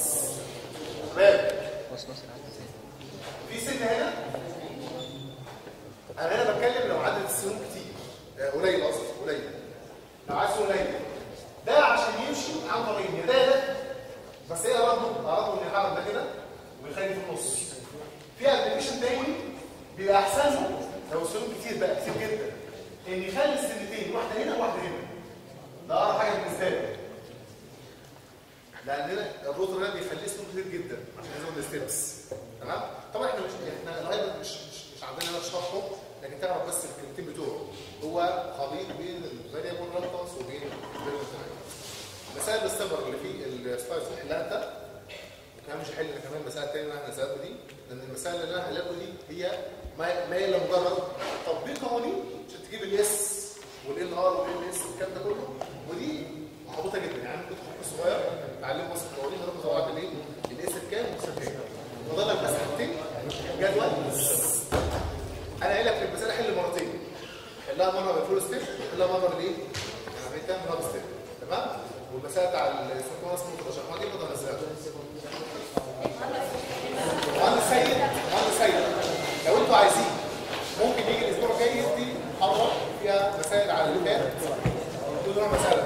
شباب في سنه هنا انا هنا بتكلم لو عدد السنون كتير آه، قليل قصدي قليل لو عايز سنون قليل ده عشان يمشي عن طريق يا ده ده بس ايه ارادوا ارادوا ان يحرك ده كده ويخلي في النص في ابلكيشن تاني بيبقى احسن له لو السنون كتير بقى كتير جدا ان يخلي السنتين واحده هنا وواحده هنا ده اقرب حاجه بالنسبه لي لان الروتر ده بيخليه سنون كتير جدا عشان يزود الستبس تمام طبعا احنا مش احنا الهايبر مش مش مش عندنا هنا شرحه لكن تعرف بس الكلمتين بتوعه هو خليط بين الفاريبل ريلكتنس وبين الفاريبل مسائل السبر اللي فيه السلايدز اللي حلها انت وكمان مش هحل انا كمان مسائل تانية اللي احنا سالته دي لان المسائل اللي انا حلها دي هي ما ما هي الا مجرد تطبيق قوانين عشان تجيب الاس والان ار والان اس والكلام ده كله ودي محبوطه جدا يعني ممكن تحط صغير تعلمه بس القوانين رقم طبعا الايه الاس بكام والاس بكام فاضل لك بس حاجتين جدول انا قايل لك في المساله حل مرتين حلها مره بالفول ستيب وحلها مره بالايه؟ يعني كام هاب ستيب تمام؟ والمساله بتاع السكون اسمه 13 ما دي برضه هنزلها مهندس سيد مهندس سيد لو انتوا عايزين ممكن يجي الاسبوع الجاي يدي محاضره فيها مسائل على اللي فات كل نوع مساله